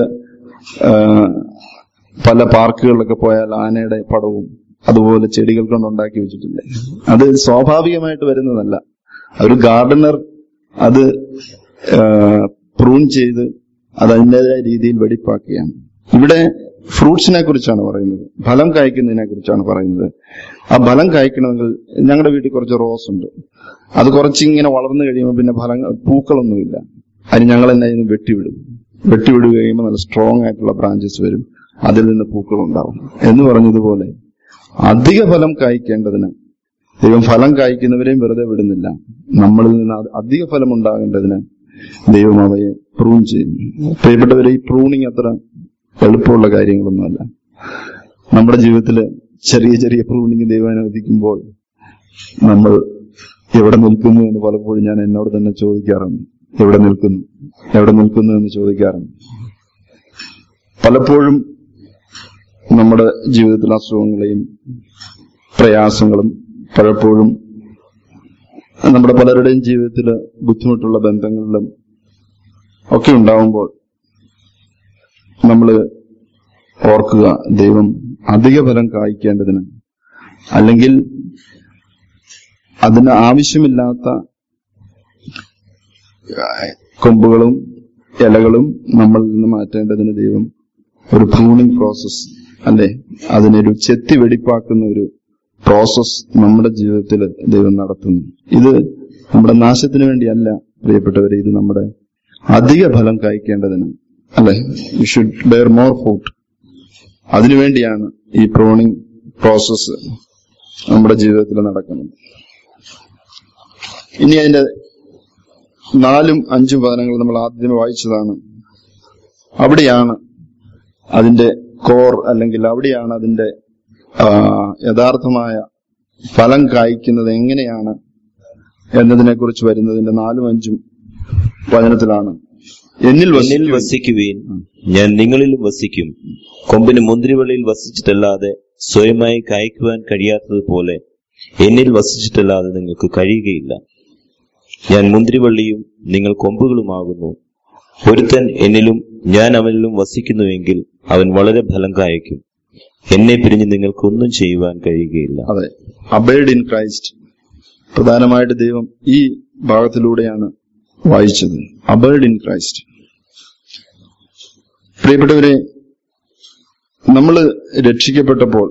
പല പാർക്കുകളിലൊക്കെ പോയാൽ ആനയുടെ പടവും അതുപോലെ ചെടികൾ കൊണ്ട് ഉണ്ടാക്കി വെച്ചിട്ടില്ലേ അത് സ്വാഭാവികമായിട്ട് വരുന്നതല്ല ഒരു ഗാർഡനർ അത് പ്രൂൺ ചെയ്ത് അത് അതിൻ്റെതായ രീതിയിൽ വെടിപ്പാക്കുകയാണ് ഇവിടെ ഫ്രൂട്ട്സിനെ കുറിച്ചാണ് പറയുന്നത് ഫലം കായ്ക്കുന്നതിനെ കുറിച്ചാണ് പറയുന്നത് ആ ഫലം കായ്ക്കണമെങ്കിൽ ഞങ്ങളുടെ വീട്ടിൽ കുറച്ച് റോസ് ഉണ്ട് അത് കുറച്ചിങ്ങനെ വളർന്നു കഴിയുമ്പോൾ പിന്നെ ഫലം പൂക്കളൊന്നുമില്ല അതിന് ഞങ്ങൾ തന്നെ അതിന് വെട്ടിവിടും വെട്ടിവിടുക കഴിയുമ്പോൾ നല്ല സ്ട്രോങ് ആയിട്ടുള്ള ബ്രാഞ്ചസ് വരും അതിൽ നിന്ന് പൂക്കൾ ഉണ്ടാവും എന്ന് പറഞ്ഞതുപോലെ അധിക ഫലം കായ്ക്കേണ്ടതിന് ദൈവം ഫലം കായ്ക്കുന്നവരെയും വെറുതെ വിടുന്നില്ല നമ്മളിൽ നിന്ന് അത് അധിക ഫലം ഉണ്ടാകേണ്ടതിന് ദൈവം അവയെ പ്രൂൺ ചെയ്യുന്നു പ്രിയപ്പെട്ടവരെ ഈ പ്രൂണിങ് അത്ര എളുപ്പമുള്ള കാര്യങ്ങളൊന്നുമല്ല നമ്മുടെ ജീവിതത്തിൽ ചെറിയ ചെറിയ പ്രൂണിങ് ദൈവം അനുവദിക്കുമ്പോൾ നമ്മൾ എവിടെ നിൽക്കുന്നു എന്ന് പലപ്പോഴും ഞാൻ എന്നോട് തന്നെ ചോദിക്കാറുണ്ട് എവിടെ നിൽക്കുന്നു എവിടെ നിൽക്കുന്നു എന്ന് ചോദിക്കാറുണ്ട് പലപ്പോഴും നമ്മുടെ ജീവിതത്തിൽ അസുഖങ്ങളെയും പ്രയാസങ്ങളും പലപ്പോഴും നമ്മുടെ പലരുടെയും ജീവിതത്തിൽ ബുദ്ധിമുട്ടുള്ള ബന്ധങ്ങളിലും ഒക്കെ ഉണ്ടാവുമ്പോൾ നമ്മൾ ഓർക്കുക ദൈവം അധിക ഫലം കായ്ക്കേണ്ടതിന് അല്ലെങ്കിൽ അതിന് ആവശ്യമില്ലാത്ത കൊമ്പുകളും ഇലകളും നമ്മളിൽ നിന്ന് മാറ്റേണ്ടതിന് ദൈവം ഒരു പ്രൂണിംഗ് പ്രോസസ് അല്ലെ അതിനൊരു ചെത്തി വെടിപ്പാക്കുന്ന ഒരു പ്രോസസ് നമ്മുടെ ജീവിതത്തിൽ ദൈവം നടത്തുന്നു ഇത് നമ്മുടെ നാശത്തിന് വേണ്ടിയല്ല പ്രിയപ്പെട്ടവരെ ഇത് നമ്മുടെ അധിക ഫലം കായ്ക്കേണ്ടതിന് അല്ലെ you should bear more fruit അതിനുവേണ്ടിയാണ് ഈ പ്രോണിംഗ് പ്രോസസ്സ് നമ്മുടെ ജീവിതത്തിൽ നടക്കുന്നത് ഇനി അതിന്റെ നാലും അഞ്ചും വചനങ്ങൾ നമ്മൾ ആദ്യമേ വായിച്ചതാണ് അവിടെയാണ് അതിന്റെ കോർ അല്ലെങ്കിൽ അവിടെയാണ് അതിന്റെ ആ, യഥാർത്ഥമായ ഫലം കായ്ക്കുന്നത് എങ്ങനെയാണ് എന്നതിനെ കുറിച്ച് വരുന്നതിന്റെ നാലും അഞ്ചും വചനത്തിലാണ് എന്നിൽ എന്നിൽ വസിക്കുവിൻ. വസിക്കുവീൻ ഞാൻ നിങ്ങളിലും വസിക്കും കൊമ്പിന് മുന്തിരിവള്ളിയിൽ വസിച്ചിട്ടല്ലാതെ സ്വയമായി കായ്ക്കുവാൻ കഴിയാത്തതുപോലെ എന്നിൽ വസിച്ചിട്ടല്ലാതെ നിങ്ങൾക്ക് കഴിയുകയില്ല ഞാൻ മുന്തിരിവള്ളിയും നിങ്ങൾ കൊമ്പുകളുമാകുന്നു ഒരുത്തൻ എന്നിലും ഞാൻ അവനിലും വസിക്കുന്നുവെങ്കിൽ അവൻ വളരെ ഫലം കായ്ക്കും എന്നെ പിരിഞ്ഞ് നിങ്ങൾക്കൊന്നും ചെയ്യുവാൻ കഴിയുകയില്ല അതെ അബേഡ് ഇൻ ക്രൈസ്റ്റ് പ്രധാനമായിട്ട് ദൈവം ഈ ഭാഗത്തിലൂടെയാണ് വായിച്ചത് അബേഡ് ഇൻ ക്രൈസ്റ്റ് പ്രിയപ്പെട്ടവരെ നമ്മൾ രക്ഷിക്കപ്പെട്ടപ്പോൾ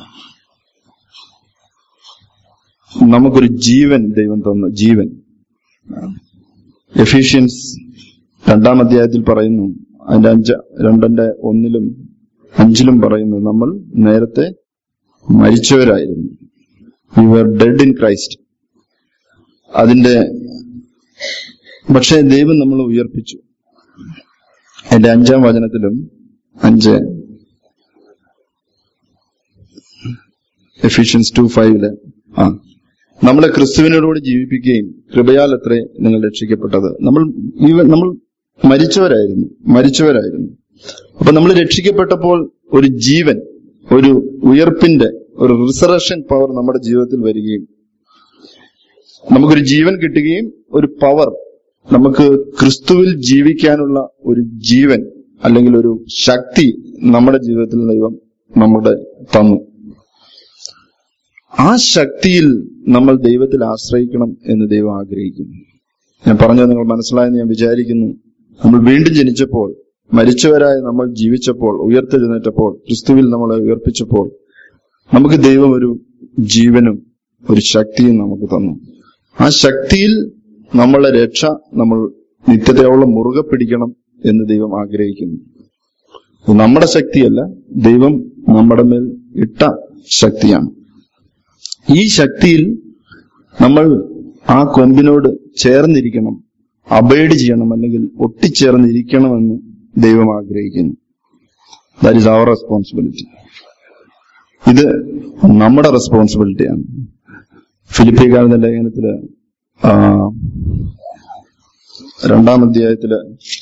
നമുക്കൊരു ജീവൻ ദൈവം തന്നു ജീവൻ എഫീഷ്യൻസ് രണ്ടാം അധ്യായത്തിൽ പറയുന്നു അതിന്റെ അഞ്ച് രണ്ടിന്റെ ഒന്നിലും അഞ്ചിലും പറയുന്നു നമ്മൾ നേരത്തെ മരിച്ചവരായിരുന്നു we were dead in Christ അതിന്റെ പക്ഷേ ദൈവം നമ്മളെ ഉയർപ്പിച്ചു അതിന്റെ അഞ്ചാം വചനത്തിലും അഞ്ച് എഫിഷ്യൻസ് ടു ഫൈവില് ആ നമ്മളെ ക്രിസ്തുവിനോടുകൂടി ജീവിപ്പിക്കുകയും കൃപയാൽ അത്രേ നിങ്ങൾ രക്ഷിക്കപ്പെട്ടത് നമ്മൾ ഈവൻ നമ്മൾ മരിച്ചവരായിരുന്നു മരിച്ചവരായിരുന്നു അപ്പൊ നമ്മൾ രക്ഷിക്കപ്പെട്ടപ്പോൾ ഒരു ജീവൻ ഒരു ഉയർപ്പിന്റെ ഒരു റിസറക്ഷൻ പവർ നമ്മുടെ ജീവിതത്തിൽ വരികയും നമുക്കൊരു ജീവൻ കിട്ടുകയും ഒരു പവർ നമുക്ക് ക്രിസ്തുവിൽ ജീവിക്കാനുള്ള ഒരു ജീവൻ അല്ലെങ്കിൽ ഒരു ശക്തി നമ്മുടെ ജീവിതത്തിൽ ദൈവം നമ്മുടെ തന്നു ആ ശക്തിയിൽ നമ്മൾ ദൈവത്തിൽ ആശ്രയിക്കണം എന്ന് ദൈവം ആഗ്രഹിക്കുന്നു ഞാൻ പറഞ്ഞത് നിങ്ങൾ മനസ്സിലായെന്ന് ഞാൻ വിചാരിക്കുന്നു നമ്മൾ വീണ്ടും ജനിച്ചപ്പോൾ മരിച്ചവരായ നമ്മൾ ജീവിച്ചപ്പോൾ ഉയർത്തെഴുന്നേറ്റപ്പോൾ ക്രിസ്തുവിൽ നമ്മളെ ഉയർപ്പിച്ചപ്പോൾ നമുക്ക് ദൈവം ഒരു ജീവനും ഒരു ശക്തിയും നമുക്ക് തന്നു ആ ശക്തിയിൽ നമ്മളെ രക്ഷ നമ്മൾ നിത്യതയോളം മുറുകെ പിടിക്കണം എന്ന് ദൈവം ആഗ്രഹിക്കുന്നു ഇത് നമ്മുടെ ശക്തിയല്ല ദൈവം നമ്മുടെ മേൽ ഇട്ട ശക്തിയാണ് ഈ ശക്തിയിൽ നമ്മൾ ആ കൊമ്പിനോട് ചേർന്നിരിക്കണം അബൈഡ് ചെയ്യണം അല്ലെങ്കിൽ ഒട്ടിച്ചേർന്നിരിക്കണമെന്ന് ദൈവം ആഗ്രഹിക്കുന്നു ദാറ്റ് ഈസ് അവർ റെസ്പോൺസിബിലിറ്റി ഇത് നമ്മുടെ റെസ്പോൺസിബിലിറ്റിയാണ് ഫിലിപ്പിക്കാരുടെ ലേഖനത്തില് ആ, രണ്ടാം അധ്യായത്തില്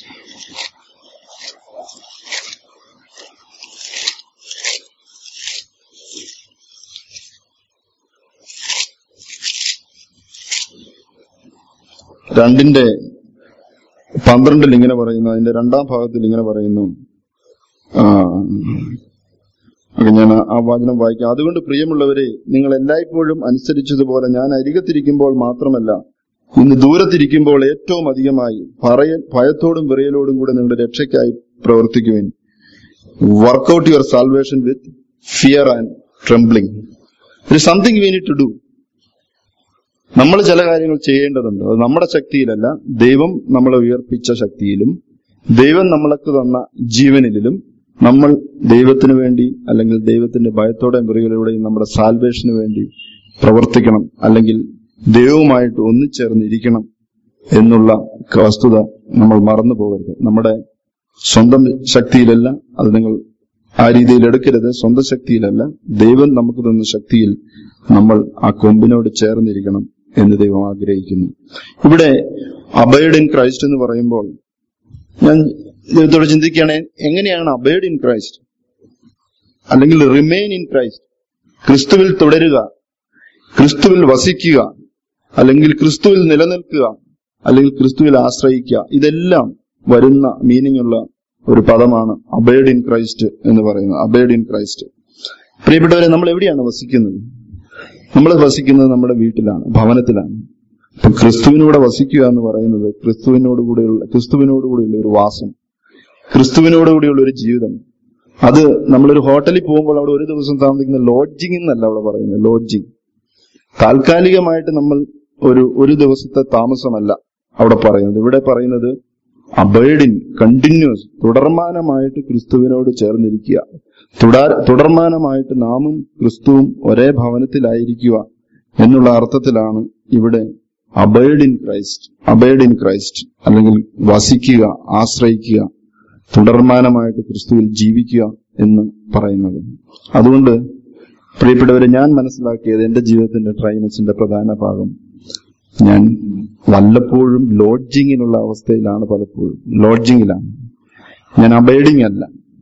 രണ്ടിന്റെ പന്ത്രണ്ടിൽ ഇങ്ങനെ പറയുന്നു അതിന്റെ രണ്ടാം ഭാഗത്തിൽ ഇങ്ങനെ പറയുന്നു ആ, ഓക്കേ, ഞാൻ ആ- ആ വാചനം വായിക്കാം അതുകൊണ്ട് പ്രിയമുള്ളവരെ നിങ്ങൾ എല്ലായ്പ്പോഴും അനുസരിച്ചതുപോലെ ഞാൻ അരികത്തിരിക്കുമ്പോൾ മാത്രമല്ല ഇന്ന് ദൂരത്തിരിക്കുമ്പോൾ ഏറ്റവും അധികമായി പറയ ഭയത്തോടും വിറയലോടും കൂടെ നിങ്ങളുടെ രക്ഷയ്ക്കായി പ്രവർത്തിക്കുവിൻ work out your salvation with fear and trembling it something we need to do നമ്മൾ ചില കാര്യങ്ങൾ ചെയ്യേണ്ടതുണ്ട് അത് നമ്മുടെ ശക്തിയിലല്ല ദൈവം നമ്മളെ ഉയർപ്പിച്ച ശക്തിയിലും ദൈവം നമ്മൾക്ക് തന്ന ജീവനിലും നമ്മൾ ദൈവത്തിന് വേണ്ടി അല്ലെങ്കിൽ ദൈവത്തിന്റെ ഭയത്തോടെയും വിറയലോടെയും നമ്മുടെ സാൽവേഷന് വേണ്ടി പ്രവർത്തിക്കണം അല്ലെങ്കിൽ ദൈവവുമായിട്ട് ഒന്നിച്ചേർന്നിരിക്കണം എന്നുള്ള വസ്തുത നമ്മൾ മറന്നു പോകരുത് നമ്മുടെ സ്വന്തം ശക്തിയിലല്ല അത് നിങ്ങൾ ആ രീതിയിൽ എടുക്കരുത് സ്വന്തം ശക്തിയിലല്ല ദൈവം നമുക്ക് തന്ന ശക്തിയിൽ നമ്മൾ ആ കൊമ്പിനോട് ചേർന്നിരിക്കണം എന്ന് ദൈവം ആഗ്രഹിക്കുന്നു ഇവിടെ അബൈഡ് ഇൻ ക്രൈസ്റ്റ് എന്ന് പറയുമ്പോൾ ഞാൻ ദൈവത്തോട് ചിന്തിക്കുകയാണ് എങ്ങനെയാണ് അബൈഡ് ഇൻ ക്രൈസ്റ്റ് അല്ലെങ്കിൽ റിമെയിൻ ഇൻ ക്രൈസ്റ്റ് ക്രിസ്തുവിൽ തുടരുക ക്രിസ്തുവിൽ വസിക്കുക അല്ലെങ്കിൽ ക്രിസ്തുവിൽ നിലനിൽക്കുക അല്ലെങ്കിൽ ക്രിസ്തുവിൽ ആശ്രയിക്കുക ഇതെല്ലാം വരുന്ന മീനിങ് ഉള്ള ഒരു പദമാണ് അബേഡ് ഇൻ ക്രൈസ്റ്റ് എന്ന് പറയുന്നത് അബേഡ് ഇൻ ക്രൈസ്റ്റ് പ്രിയപ്പെട്ടവരെ നമ്മൾ എവിടെയാണ് വസിക്കുന്നത് നമ്മൾ വസിക്കുന്നത് നമ്മുടെ വീട്ടിലാണ് ഭവനത്തിലാണ് അപ്പൊ ക്രിസ്തുവിനൂടെ വസിക്കുക എന്ന് പറയുന്നത് ക്രിസ്തുവിനോട് കൂടെയുള്ള ക്രിസ്തുവിനോട് കൂടിയുള്ള ഒരു വാസം ക്രിസ്തുവിനോട് കൂടിയുള്ള ഒരു ജീവിതം അത് നമ്മളൊരു ഹോട്ടലിൽ പോകുമ്പോൾ അവിടെ ഒരു ദിവസം താമസിക്കുന്ന ലോഡ്ജിങ് എന്നല്ല അവിടെ പറയുന്നത് ലോഡ്ജിങ് താൽക്കാലികമായിട്ട് നമ്മൾ ഒരു ഒരു ദിവസത്തെ താമസമല്ല അവിടെ പറയുന്നത് ഇവിടെ പറയുന്നത് അബൈഡിങ് കണ്ടിന്യൂസ് തുടർമാനമായിട്ട് ക്രിസ്തുവിനോട് ചേർന്നിരിക്കുക തുടർ തുടർമാനമായിട്ട് നാമും ക്രിസ്തുവും ഒരേ ഭവനത്തിലായിരിക്കുക എന്നുള്ള അർത്ഥത്തിലാണ് ഇവിടെ abide in Christ abide in Christ അല്ലെങ്കിൽ വസിക്കുക ആശ്രയിക്കുക തുടർമാനമായിട്ട് ക്രിസ്തുവിൽ ജീവിക്കുക എന്ന് പറയുന്നത് അതുകൊണ്ട് പ്രിയപ്പെട്ടവരെ ഞാൻ മനസ്സിലാക്കിയത് എന്റെ ജീവിതത്തിന്റെ ട്രൈനസിന്റെ പ്രധാന ഭാഗം ഞാൻ വല്ലപ്പോഴും ലോഡ്ജിങ്ങിനുള്ള അവസ്ഥയിലാണ് പലപ്പോഴും ലോഡ്ജിങ്ങിലാണ് ഞാൻ അബൈഡിങ് അല്ല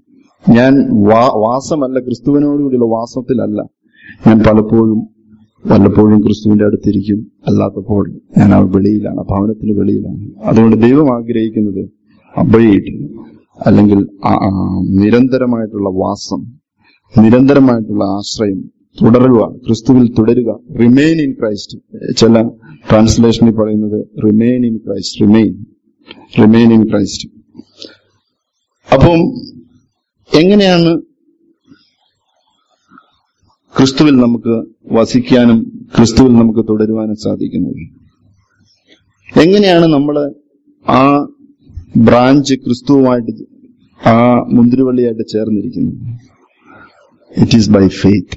ഞാൻ വാ- വാസമല്ല ക്രിസ്തുവിനോടുകൂടിയുള്ള വാസത്തിലല്ല ഞാൻ പലപ്പോഴും വല്ലപ്പോഴും ക്രിസ്തുവിന്റെ അടുത്തിരിക്കും അല്ലാത്തപ്പോൾ ഞാൻ ആ വെളിയിലാണ് ആ ഭവനത്തിന് വെളിയിലാണ് അതുകൊണ്ട് ദൈവം ആഗ്രഹിക്കുന്നത് അബൈഡ് അല്ലെങ്കിൽ ആ- ആ നിരന്തരമായിട്ടുള്ള വാസം നിരന്തരമായിട്ടുള്ള ആശ്രയം തുടരുക ക്രിസ്തുവിൽ തുടരുക റിമെയിൻ ഇൻ ക്രൈസ്റ്റ് ചില ട്രാൻസ്ലേഷനിൽ പറയുന്നത് remain in Christ remain remain in Christ അപ്പം എങ്ങനെയാണ് ക്രിസ്തുവിൽ നമുക്ക് വസിക്കാനും ക്രിസ്തുവിൽ നമുക്ക് തുടരുവാനും സാധിക്കുന്നത് എങ്ങനെയാണ് നമ്മൾ ആ ബ്രാഞ്ച് ക്രിസ്തുവുമായിട്ട് ആ മുന്തിരിവള്ളിയായിട്ട് ചേർന്നിരിക്കുന്നത് ഇറ്റ് ഈസ് ബൈ ഫെയ്ത്ത്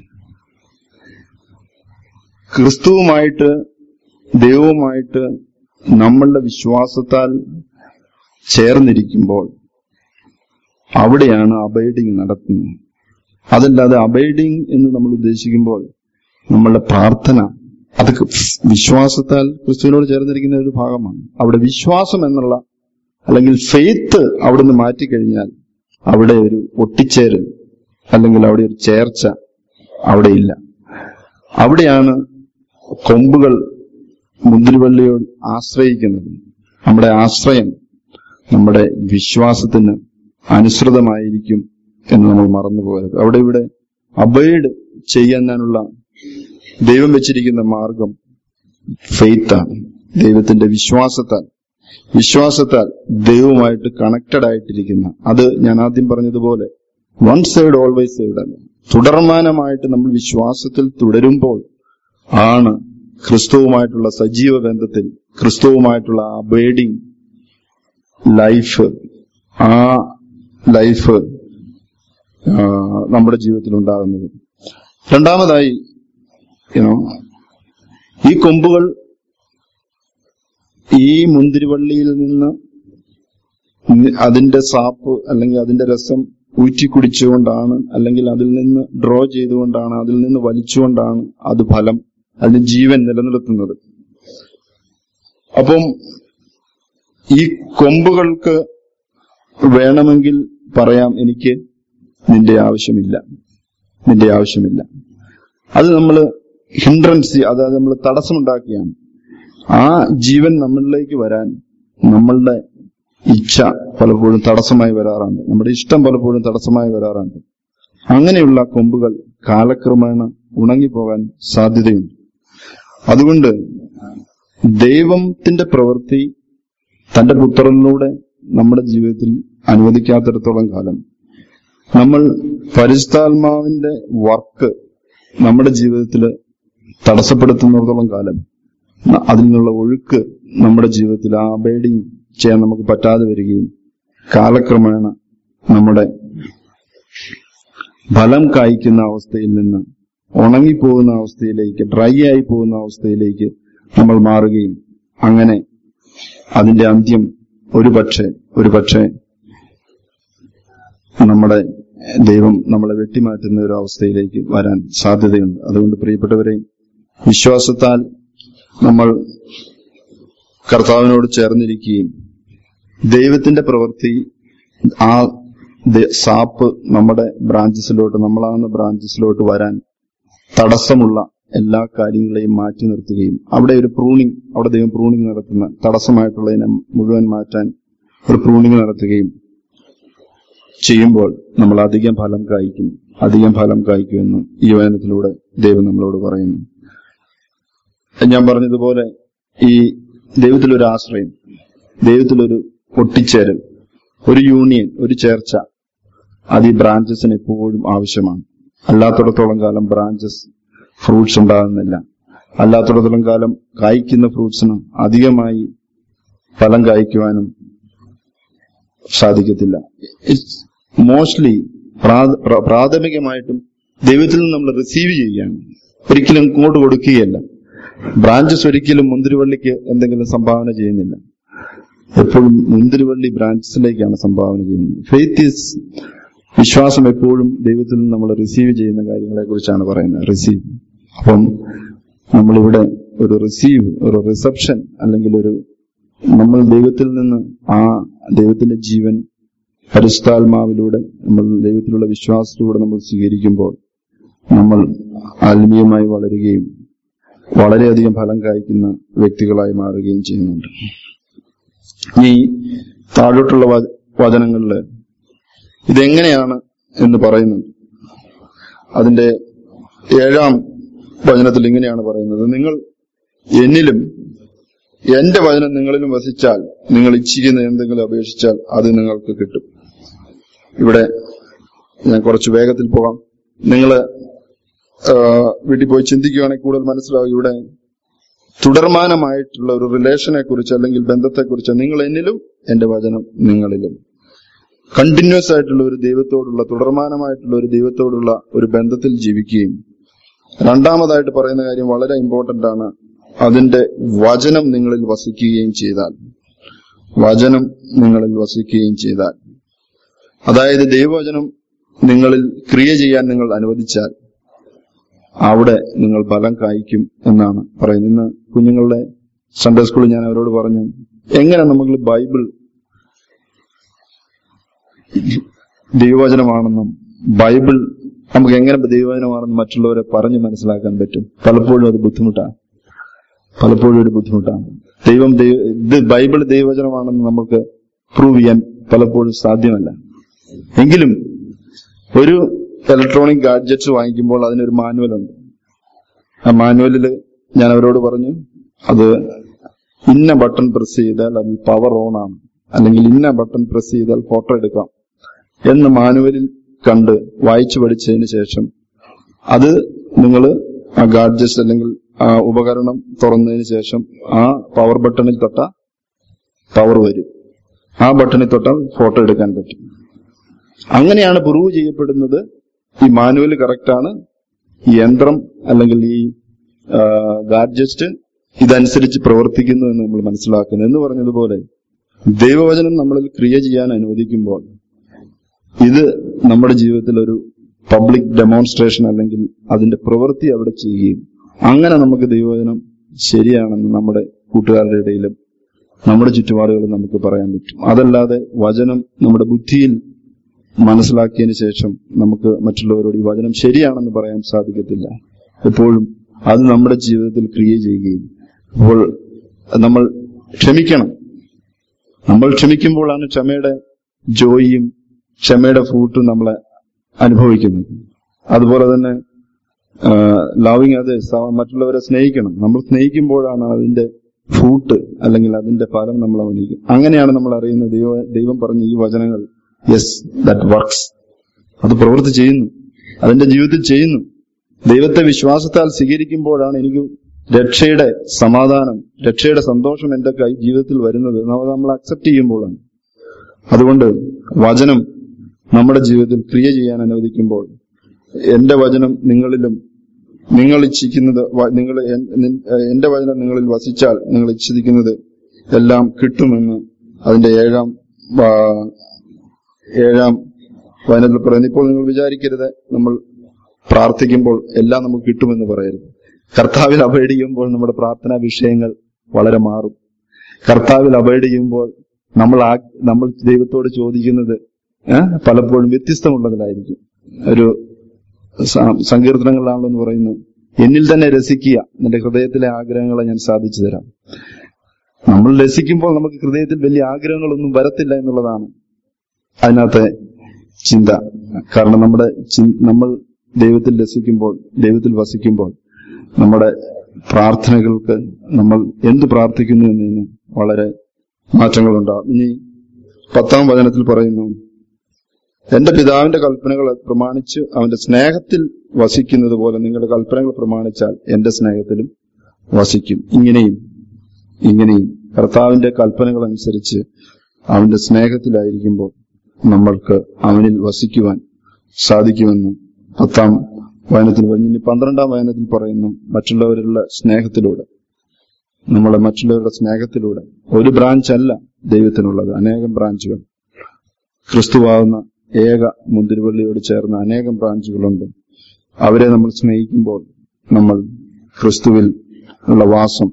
ക്രിസ്തുവുമായിട്ട് ദൈവവുമായിട്ട് നമ്മളുടെ വിശ്വാസത്താൽ ചേർന്നിരിക്കുമ്പോൾ അവിടെയാണ് അബൈഡിങ് നടത്തുന്നത് അതല്ലാതെ അബൈഡിങ് എന്ന് നമ്മൾ ഉദ്ദേശിക്കുമ്പോൾ നമ്മളുടെ പ്രാർത്ഥന അത് വിശ്വാസത്താൽ ക്രിസ്തുവിനോട് ചേർന്നിരിക്കുന്ന ഒരു ഭാഗമാണ് അവിടെ വിശ്വാസം എന്നുള്ള അല്ലെങ്കിൽ ഫെയ്ത്ത് അവിടുന്ന് മാറ്റിക്കഴിഞ്ഞാൽ അവിടെ ഒരു ഒട്ടിച്ചേരൽ അല്ലെങ്കിൽ അവിടെ ഒരു ചേർച്ച അവിടെ ഇല്ല അവിടെയാണ് കൊമ്പുകൾ മുന്തിരിവള്ളിയോട് ആശ്രയിക്കുന്നത് നമ്മുടെ ആശ്രയം നമ്മുടെ വിശ്വാസത്തിന് അനുസൃതമായിരിക്കും എന്ന് നമ്മൾ മറന്നു പോകരുത് അവിടെ ഇവിടെ അബൈഡ് ചെയ്യാനുള്ള ദൈവം വെച്ചിരിക്കുന്ന മാർഗം ഫെയ്ത്താണ് ദൈവത്തിന്റെ വിശ്വാസത്താൽ വിശ്വാസത്താൽ ദൈവവുമായിട്ട് കണക്റ്റഡ് ആയിട്ടിരിക്കുന്ന അത് ഞാൻ ആദ്യം പറഞ്ഞതുപോലെ വൺ സൈഡ് ഓൾവേസ് സൈഡ് അല്ല തുടർമാനമായിട്ട് നമ്മൾ വിശ്വാസത്തിൽ തുടരുമ്പോൾ ആണ് ക്രിസ്തുവുമായിട്ടുള്ള സജീവ ബന്ധത്തിൽ ക്രിസ്തുവുമായിട്ടുള്ള അബേഡിങ് ലൈഫ് ആ ലൈഫ് നമ്മുടെ ജീവിതത്തിൽ ഉണ്ടാകുന്നത് രണ്ടാമതായി യുനോ ഈ കൊമ്പുകൾ ഈ മുന്തിരിവള്ളിയിൽ നിന്ന് നി- അതിന്റെ സാപ്പ് അല്ലെങ്കിൽ അതിന്റെ രസം ഊറ്റി കുടിച്ചുകൊണ്ടാണ് അല്ലെങ്കിൽ അതിൽ നിന്ന് ഡ്രോ ചെയ്തുകൊണ്ടാണ് അതിൽ നിന്ന് വലിച്ചുകൊണ്ടാണ് അത് ഫലം അതിന് ജീവൻ നിലനിർത്തുന്നത് അപ്പം ഈ കൊമ്പുകൾക്ക് വേണമെങ്കിൽ പറയാം എനിക്ക് നിന്റെ ആവശ്യമില്ല നിന്റെ ആവശ്യമില്ല അത് നമ്മൾ ഹിൻഡ്രൻസ് അതായത് നമ്മൾ തടസ്സമുണ്ടാക്കിയാണ് ആ ജീവൻ നമ്മളിലേക്ക് വരാൻ നമ്മളുടെ ഇച്ഛ പലപ്പോഴും തടസ്സമായി വരാറുണ്ട് നമ്മുടെ ഇഷ്ടം പലപ്പോഴും തടസ്സമായി വരാറുണ്ട് അങ്ങനെയുള്ള കൊമ്പുകൾ കാലക്രമേണ ഉണങ്ങിപ്പോകാൻ സാധ്യതയുണ്ട് അതുകൊണ്ട് ദൈവത്തിന്റെ പ്രവൃത്തി തന്റെ പുത്രനിലൂടെ നമ്മുടെ ജീവിതത്തിൽ അനുവദിക്കാത്തിടത്തോളം കാലം നമ്മൾ പരിശുദ്ധാത്മാവിന്റെ വർക്ക് നമ്മുടെ ജീവിതത്തിൽ തടസ്സപ്പെടുത്തുന്നിടത്തോളം കാലം ന- അതിൽ നിന്നുള്ള ഒഴുക്ക് നമ്മുടെ ജീവിതത്തിൽ ആ അബൈഡിങ് ചെയ്യാൻ നമുക്ക് പറ്റാതെ വരികയും കാലക്രമേണ നമ്മുടെ ഫലം കായ്ക്കുന്ന അവസ്ഥയിൽ നിന്ന് ഉണങ്ങിപ്പോകുന്ന അവസ്ഥയിലേക്ക് ഡ്രൈ ആയി പോകുന്ന അവസ്ഥയിലേക്ക് നമ്മൾ മാറുകയും അങ്ങനെ അതിന്റെ അന്ത്യം ഒരു പക്ഷേ ഒരു പക്ഷേ നമ്മുടെ ദൈവം നമ്മളെ വെട്ടിമാറ്റുന്ന ഒരു അവസ്ഥയിലേക്ക് വരാൻ സാധ്യതയുണ്ട് അതുകൊണ്ട് പ്രിയപ്പെട്ടവരെ വിശ്വാസത്താൽ നമ്മൾ കർത്താവിനോട് ചേർന്നിരിക്കുകയും ദൈവത്തിന്റെ പ്രവൃത്തി ആ ദ- സാപ്പ് നമ്മുടെ ബ്രാഞ്ചസിലോട്ട് നമ്മളാകുന്ന ബ്രാഞ്ചസിലോട്ട് വരാൻ തടസ്സമുള്ള എല്ലാ കാര്യങ്ങളെയും മാറ്റി നിർത്തുകയും അവിടെ ഒരു പ്രൂണിങ് അവിടെ ദൈവം പ്രൂണിങ് നടത്തുന്ന തടസ്സമായിട്ടുള്ളതിനെ മുഴുവൻ മാറ്റാൻ ഒരു പ്രൂണിങ് നടത്തുകയും ചെയ്യുമ്പോൾ നമ്മൾ അധികം ഫലം കായ്ക്കും അധികം ഫലം കായ്ക്കുമെന്ന് ഈ വചനത്തിലൂടെ ദൈവം നമ്മളോട് പറയുന്നു ഞാൻ പറഞ്ഞതുപോലെ ഈ ദൈവത്തിലൊരു ആശ്രയം ദൈവത്തിലൊരു ഒട്ടിച്ചേരൽ ഒരു യൂണിയൻ ഒരു ചേർച്ച അത് ഈ ബ്രാഞ്ചസിന് എപ്പോഴും ആവശ്യമാണ് അല്ലാത്തിടത്തോളം കാലം ബ്രാഞ്ചസ് ഫ്രൂട്ട്സ് ഉണ്ടാകുന്നില്ല അല്ലാത്തിടത്തോളം കാലം കായ്ക്കുന്ന ഫ്രൂട്ട്സിന് അധികമായി ഫലം കായ്ക്കുവാനും സാധിക്കത്തില്ല മോസ്റ്റ്ലി പ്രാഥമികമായിട്ടും ദൈവത്തിൽ നിന്ന് നമ്മൾ റിസീവ് ചെയ്യുകയാണ് ഒരിക്കലും ഇങ്ങോട്ട് കൊടുക്കുകയല്ല ബ്രാഞ്ചസ് ഒരിക്കലും മുന്തിരിവള്ളിക്ക് എന്തെങ്കിലും സംഭാവന ചെയ്യുന്നില്ല എപ്പോഴും മുന്തിരിവള്ളി ബ്രാഞ്ചസിലേക്കാണ് സംഭാവന ചെയ്യുന്നത് ഫെയ്ത്ത് ഈസ് വിശ്വാസം എപ്പോഴും ദൈവത്തിൽ നിന്ന് നമ്മൾ റിസീവ് ചെയ്യുന്ന കാര്യങ്ങളെ കുറിച്ചാണ് പറയുന്നത് റിസീവ് അപ്പം നമ്മളിവിടെ ഒരു റിസീവ് ഒരു റിസപ്ഷൻ അല്ലെങ്കിൽ ഒരു നമ്മൾ ദൈവത്തിൽ നിന്ന് ആ ദൈവത്തിന്റെ ജീവൻ പരിശുദ്ധാത്മാവിലൂടെ നമ്മൾ ദൈവത്തിലുള്ള വിശ്വാസത്തിലൂടെ നമ്മൾ സ്വീകരിക്കുമ്പോൾ നമ്മൾ ആത്മീയമായി വളരുകയും വളരെയധികം ഫലം കായ്ക്കുന്ന വ്യക്തികളായി മാറുകയും ചെയ്യുന്നുണ്ട് ഈ താഴോട്ടുള്ള വ- വചനങ്ങളില് ഇതെങ്ങനെയാണ് എന്ന് പറയുന്നുണ്ട് അതിന്റെ ഏഴാം വചനത്തിൽ ഇങ്ങനെയാണ് പറയുന്നത് നിങ്ങൾ എന്നിലും എന്റെ വചനം നിങ്ങളിലും വസിച്ചാൽ നിങ്ങൾ ഇച്ഛിക്കുന്ന എന്തെങ്കിലും അപേക്ഷിച്ചാൽ അത് നിങ്ങൾക്ക് കിട്ടും ഇവിടെ ഞാൻ കുറച്ച് വേഗത്തിൽ പോകാം നിങ്ങൾ വീട്ടിൽ പോയി ചിന്തിക്കുകയാണെങ്കിൽ കൂടുതൽ മനസ്സിലാവും ഇവിടെ തുടർമാനമായിട്ടുള്ള ഒരു റിലേഷനെ കുറിച്ച് അല്ലെങ്കിൽ ബന്ധത്തെക്കുറിച്ച് നിങ്ങൾ എന്നിലും എന്റെ വചനം നിങ്ങളിലും കണ്ടിന്യൂസ് ആയിട്ടുള്ള ഒരു ദൈവത്തോടുള്ള തുടർമാനമായിട്ടുള്ള ഒരു ദൈവത്തോടുള്ള ഒരു ബന്ധത്തിൽ ജീവിക്കുകയും രണ്ടാമതായിട്ട് പറയുന്ന കാര്യം വളരെ ഇമ്പോർട്ടന്റ് ആണ് അതിന്റെ വചനം നിങ്ങളിൽ വസിക്കുകയും ചെയ്താൽ വചനം നിങ്ങളിൽ വസിക്കുകയും ചെയ്താൽ അതായത് ദൈവവചനം നിങ്ങളിൽ ക്രിയ ചെയ്യാൻ നിങ്ങൾ അനുവദിച്ചാൽ അവിടെ നിങ്ങൾ ഫലം കായ്ക്കും എന്നാണ് പറയുന്നത് ഇന്ന് കുഞ്ഞുങ്ങളുടെ സൺഡേ സ്കൂളിൽ ഞാൻ അവരോട് പറഞ്ഞു എങ്ങനെ നമുക്ക് ബൈബിൾ ദൈവവചനമാണെന്നും ബൈബിൾ നമുക്ക് എങ്ങനെ ദൈവവചനമാണെന്നും മറ്റുള്ളവരെ പറഞ്ഞു മനസ്സിലാക്കാൻ പറ്റും പലപ്പോഴും അത് ബുദ്ധിമുട്ടാണ് പലപ്പോഴും ഒരു ബുദ്ധിമുട്ടാണ് ദൈവം ദൈവ- ഇത് ബൈബിൾ ദൈവവചനമാണെന്ന് നമുക്ക് പ്രൂവ് ചെയ്യാൻ പലപ്പോഴും സാധ്യമല്ല എങ്കിലും ഒരു ഇലക്ട്രോണിക് ഗാഡ്ജറ്റ്സ് വാങ്ങിക്കുമ്പോൾ അതിനൊരു മാനുവൽ ഉണ്ട് ആ മാനുവലിൽ ഞാൻ അവരോട് പറഞ്ഞു അത് ഇന്ന ബട്ടൺ പ്രസ് ചെയ്താൽ അതിൽ പവർ ഓൺ ആണ് അല്ലെങ്കിൽ ഇന്ന ബട്ടൺ പ്രസ് ചെയ്താൽ ഫോട്ടോ എടുക്കാം എന്ന് മാനുവലിൽ കണ്ട് വായിച്ചു പഠിച്ചതിന് ശേഷം അത് നിങ്ങൾ ആ ഗാഡ്ജറ്റ് അല്ലെങ്കിൽ ആ ഉപകരണം തുറന്നതിന് ശേഷം ആ പവർ ബട്ടണിൽ തൊട്ട പവർ വരും ആ ബട്ടണിൽ തൊട്ടാൽ ഫോട്ടോ എടുക്കാൻ പറ്റും അങ്ങനെയാണ് പ്രൂവ് ചെയ്യപ്പെടുന്നത് ഈ മാനുവൽ കറക്റ്റ് ആണ് ഈ യന്ത്രം അല്ലെങ്കിൽ ഈ ഗാഡ്ജറ്റ് ഇതനുസരിച്ച് പ്രവർത്തിക്കുന്നു എന്ന് നമ്മൾ മനസ്സിലാക്കുന്നു എന്ന് പറഞ്ഞതുപോലെ ദൈവവചനം നമ്മളിൽ ക്രിയ ചെയ്യാൻ അനുവദിക്കുമ്പോൾ ഇത് നമ്മുടെ ജീവിതത്തിൽ ഒരു പബ്ലിക് ഡെമോൺസ്ട്രേഷൻ അല്ലെങ്കിൽ അതിന്റെ പ്രവൃത്തി അവിടെ ചെയ്യുകയും അങ്ങനെ നമുക്ക് ദൈവവചനം ശരിയാണെന്ന് നമ്മുടെ കൂട്ടുകാരുടെ ഇടയിലും നമ്മുടെ ചുറ്റുപാടുകളിൽ നമുക്ക് പറയാൻ പറ്റും അതല്ലാതെ വചനം നമ്മുടെ ബുദ്ധിയിൽ മനസ്സിലാക്കിയതിന് ശേഷം നമുക്ക് മറ്റുള്ളവരോട് ഈ വചനം ശരിയാണെന്ന് പറയാൻ സാധിക്കത്തില്ല എപ്പോഴും അത് നമ്മുടെ ജീവിതത്തിൽ ക്രിയ ചെയ്യുകയും അപ്പോൾ നമ്മൾ ക്ഷമിക്കണം നമ്മൾ ക്ഷമിക്കുമ്പോഴാണ് ക്ഷമയുടെ ജോയിയും ക്ഷമയുടെ ഫ്രൂട്ടും നമ്മളെ അനുഭവിക്കുന്നത് അതുപോലെ തന്നെ ലവിങ് അത് മറ്റുള്ളവരെ സ്നേഹിക്കണം നമ്മൾ സ്നേഹിക്കുമ്പോഴാണ് അതിന്റെ ഫ്രൂട്ട് അല്ലെങ്കിൽ അതിന്റെ ഫലം നമ്മൾ അവനിക്കും അങ്ങനെയാണ് നമ്മൾ അറിയുന്നത് ദൈവ ദൈവം പറഞ്ഞ ഈ വചനങ്ങൾ യെസ് ദാറ്റ് വർക്ക്സ് അത് പ്രവൃത്തി ചെയ്യുന്നു അതിന്റെ ജീവിതത്തിൽ ചെയ്യുന്നു ദൈവത്തെ വിശ്വാസത്താൽ സ്വീകരിക്കുമ്പോഴാണ് എനിക്ക് രക്ഷയുടെ സമാധാനം രക്ഷയുടെ സന്തോഷം എന്റെ കൈ ജീവിതത്തിൽ വരുന്നത് നമ്മൾ നമ്മൾ അക്സെപ്റ്റ് ചെയ്യുമ്പോഴാണ് അതുകൊണ്ട് വചനം നമ്മുടെ ജീവിതത്തിൽ ക്രിയ ചെയ്യാൻ അനുവദിക്കുമ്പോൾ എന്റെ വചനം നിങ്ങളിലും നിങ്ങൾ ഇച്ഛിക്കുന്നത് വ- നിങ്ങൾ എൻ- നിൻ- എന്റെ വചനം നിങ്ങളിൽ വസിച്ചാൽ നിങ്ങൾ ഇച്ഛിക്കുന്നത് എല്ലാം കിട്ടുമെന്ന് അതിന്റെ ഏഴാം ആ, ഏഴാം വചനത്തിൽ പറയുന്നു ഇപ്പോൾ നിങ്ങൾ വിചാരിക്കരുത് നമ്മൾ പ്രാർത്ഥിക്കുമ്പോൾ എല്ലാം നമുക്ക് കിട്ടുമെന്ന് പറയരുത് കർത്താവിൽ അഭയഡ് ചെയ്യുമ്പോൾ നമ്മുടെ പ്രാർത്ഥനാ വിഷയങ്ങൾ വളരെ മാറും കർത്താവിൽ അഭയഡ് ചെയ്യുമ്പോൾ നമ്മൾ ആ നമ്മൾ ദൈവത്തോട് ചോദിക്കുന്നത് ഏ, പലപ്പോഴും വ്യത്യസ്തമുള്ളതിലായിരിക്കും ഒരു സ- സങ്കീർത്തനങ്ങളിലാണല്ലോ എന്ന് പറയുന്നു എന്നിൽ തന്നെ രസിക്കുക നിന്റെ ഹൃദയത്തിലെ ആഗ്രഹങ്ങളെ ഞാൻ സാധിച്ചു തരാം നമ്മൾ രസിക്കുമ്പോൾ നമുക്ക് ഹൃദയത്തിൽ വലിയ ആഗ്രഹങ്ങളൊന്നും വരത്തില്ല എന്നുള്ളതാണ് അതിനകത്തെ ചിന്ത കാരണം നമ്മുടെ ചി- നമ്മൾ ദൈവത്തിൽ രസിക്കുമ്പോൾ ദൈവത്തിൽ വസിക്കുമ്പോൾ നമ്മുടെ പ്രാർത്ഥനകൾക്ക് നമ്മൾ എന്ത് പ്രാർത്ഥിക്കുന്നു എന്നതിന് വളരെ മാറ്റങ്ങളുണ്ടാകും ഇനി പത്താം വചനത്തിൽ പറയുന്നു എന്റെ പിതാവിന്റെ കൽപ്പനകൾ പ്രമാണിച്ച് അവന്റെ സ്നേഹത്തിൽ വസിക്കുന്നത് പോലെ നിങ്ങളുടെ കൽപ്പനകൾ പ്രമാണിച്ചാൽ എന്റെ സ്നേഹത്തിലും വസിക്കും ഇങ്ങനെയും ഇങ്ങനെയും കർത്താവിന്റെ കൽപ്പനകൾ അനുസരിച്ച് അവന്റെ സ്നേഹത്തിലായിരിക്കുമ്പോൾ നമ്മൾക്ക് അവനിൽ വസിക്കുവാൻ സാധിക്കുമെന്ന് പത്താം വയനത്തിൽ പറഞ്ഞു ഇനി പന്ത്രണ്ടാം വയനത്തിൽ പറയുന്നു മറ്റുള്ളവരുടെ സ്നേഹത്തിലൂടെ നമ്മളെ മറ്റുള്ളവരുടെ സ്നേഹത്തിലൂടെ ഒരു ബ്രാഞ്ച് അല്ല ദൈവത്തിനുള്ളത് അനേകം ബ്രാഞ്ചുകൾ ക്രിസ്തുവാകുന്ന ഏക മുന്തിരിവള്ളിയോട് ചേർന്ന അനേകം ബ്രാഞ്ചുകളുണ്ട് അവരെ നമ്മൾ സ്നേഹിക്കുമ്പോൾ നമ്മൾ ക്രിസ്തുവിൽ ഉള്ള വാസം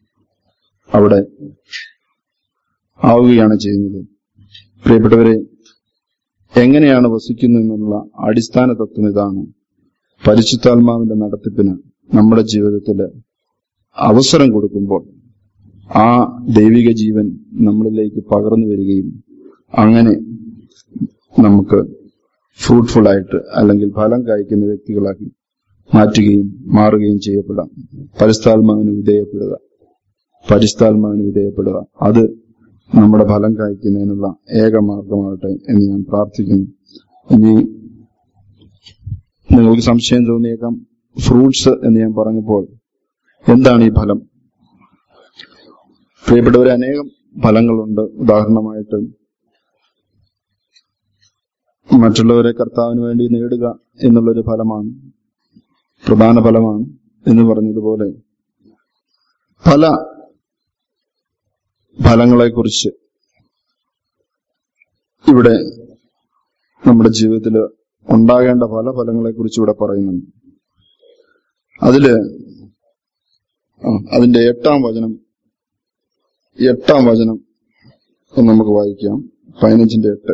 അവിടെ ആവുകയാണ് ചെയ്യുന്നത് പ്രിയപ്പെട്ടവരെ എങ്ങനെയാണ് വസിക്കുന്നത് എന്നുള്ള അടിസ്ഥാന തത്വം ഇതാണ് പരിശുദ്ധാത്മാവിന്റെ നടത്തിപ്പിന് നമ്മുടെ ജീവിതത്തിൽ അവസരം കൊടുക്കുമ്പോൾ ആ ദൈവിക ജീവൻ നമ്മളിലേക്ക് പകർന്നു വരികയും അങ്ങനെ നമുക്ക് ഫ്രൂട്ട്ഫുൾ ആയിട്ട് അല്ലെങ്കിൽ ഫലം കായ്ക്കുന്ന വ്യക്തികളാക്കി മാറ്റുകയും മാറുകയും ചെയ്യപ്പെടാം പരിസ്ഥാത്മാവിന് വിധേയപ്പെടുക പരിസ്ഥാത്മാവിന് വിധേയപ്പെടുക അത് നമ്മുടെ ഫലം കായ്ക്കുന്നതിനുള്ള ഏക മാർഗമാകട്ടെ എന്ന് ഞാൻ പ്രാർത്ഥിക്കുന്നു ഇനി നിങ്ങൾക്ക് സംശയം തോന്നിയേക്കാം ഫ്രൂട്ട്സ് എന്ന് ഞാൻ പറഞ്ഞപ്പോൾ എന്താണ് ഈ ഫലം പ്രിയപ്പെട്ടവരെ അനേകം ഫലങ്ങളുണ്ട് ഉദാഹരണമായിട്ട് മറ്റുള്ളവരെ കർത്താവിന് വേണ്ടി നേടുക എന്നുള്ളൊരു ഫലമാണ് പ്രധാന ഫലമാണ് എന്ന് പറഞ്ഞതുപോലെ പല ഫലങ്ങളെക്കുറിച്ച് ഇവിടെ നമ്മുടെ ജീവിതത്തിൽ ഉണ്ടാകേണ്ട പല ഫലങ്ങളെക്കുറിച്ച് ഇവിടെ പറയുന്നുണ്ട് അതില് ആ, അതിന്റെ എട്ടാം വചനം എട്ടാം വചനം ഒന്ന് നമുക്ക് വായിക്കാം പതിനഞ്ചിന്റെ എട്ട്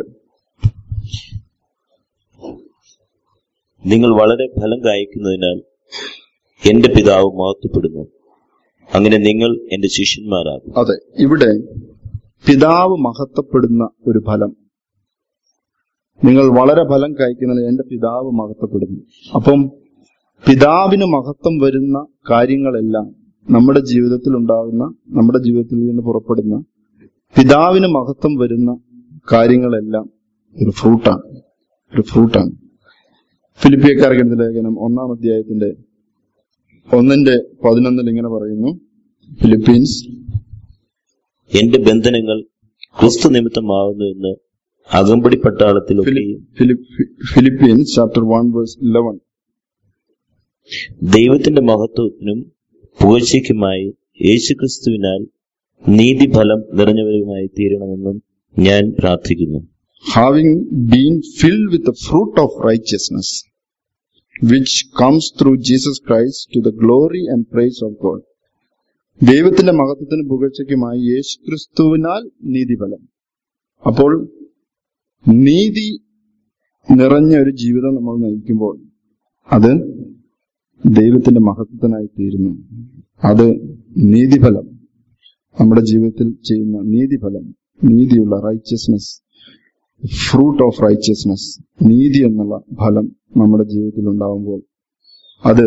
നിങ്ങൾ വളരെ ഫലം കായ്ക്കുന്നതിനാൽ എന്റെ പിതാവ് മഹത്വപ്പെടുന്നു അങ്ങനെ നിങ്ങൾ എന്റെ ശിഷ്യന്മാരാകും അതെ ഇവിടെ പിതാവ് മഹത്വപ്പെടുന്ന ഒരു ഫലം നിങ്ങൾ വളരെ ഫലം കഴിക്കുന്നതിന് എന്റെ പിതാവ് മഹത്വപ്പെടുന്നു അപ്പം പിതാവിന് മഹത്വം വരുന്ന കാര്യങ്ങളെല്ലാം നമ്മുടെ ജീവിതത്തിൽ ഉണ്ടാകുന്ന നമ്മുടെ ജീവിതത്തിൽ നിന്ന് പുറപ്പെടുന്ന പിതാവിന് മഹത്വം വരുന്ന കാര്യങ്ങളെല്ലാം ഒരു ഫ്രൂട്ടാണ് ഒരു ഫ്രൂട്ടാണ് ഫിലിപ്പിയക്കാർക്ക് എഴുതിയ ലേഖനം ഒന്നാം അധ്യായത്തിന്റെ ഒന്നിന്റെ പതിനൊന്നിൽ ഇങ്ങനെ പറയുന്നു ഫിലിപ്പീൻസ് എന്റെ ബന്ധനങ്ങൾ ക്രിസ്തു നിമിത്തമാകുന്നു എന്ന് അകമ്പടി പട്ടാളത്തിലൊക്കെയും Philippians chapter one verse eleven ദൈവത്തിന്റെ മഹത്വത്തിനും പുകഴ്ചയ്ക്കുമായി യേശുക്രിസ്തുവിനാൽ നീതിഫലം നിറഞ്ഞവരുമായി തീരണമെന്നും ഞാൻ പ്രാർത്ഥിക്കുന്നു having been filled with the fruit of righteousness which comes through Jesus Christ to the glory and praise of God ദൈവത്തിന്റെ മഹത്വത്തിനും പുകഴ്ചയ്ക്കുമായി യേശു ക്രിസ്തുവിനാൽ നീതിഫലം അപ്പോൾ നീതി നിറഞ്ഞ ഒരു ജീവിതം നമ്മൾ നയിക്കുമ്പോൾ അത് ദൈവത്തിന്റെ മഹത്വത്തിനായി തീരുന്നു അത് നീതിഫലം നമ്മുടെ ജീവിതത്തിൽ ചെയ്യുന്ന നീതിഫലം നീതിയുള്ള റൈച്ചസ്നസ് ഫ്രൂട്ട് ഓഫ് റൈച്ചസ്നസ് നീതി എന്നുള്ള ഫലം നമ്മുടെ ജീവിതത്തിൽ ഉണ്ടാവുമ്പോൾ അത്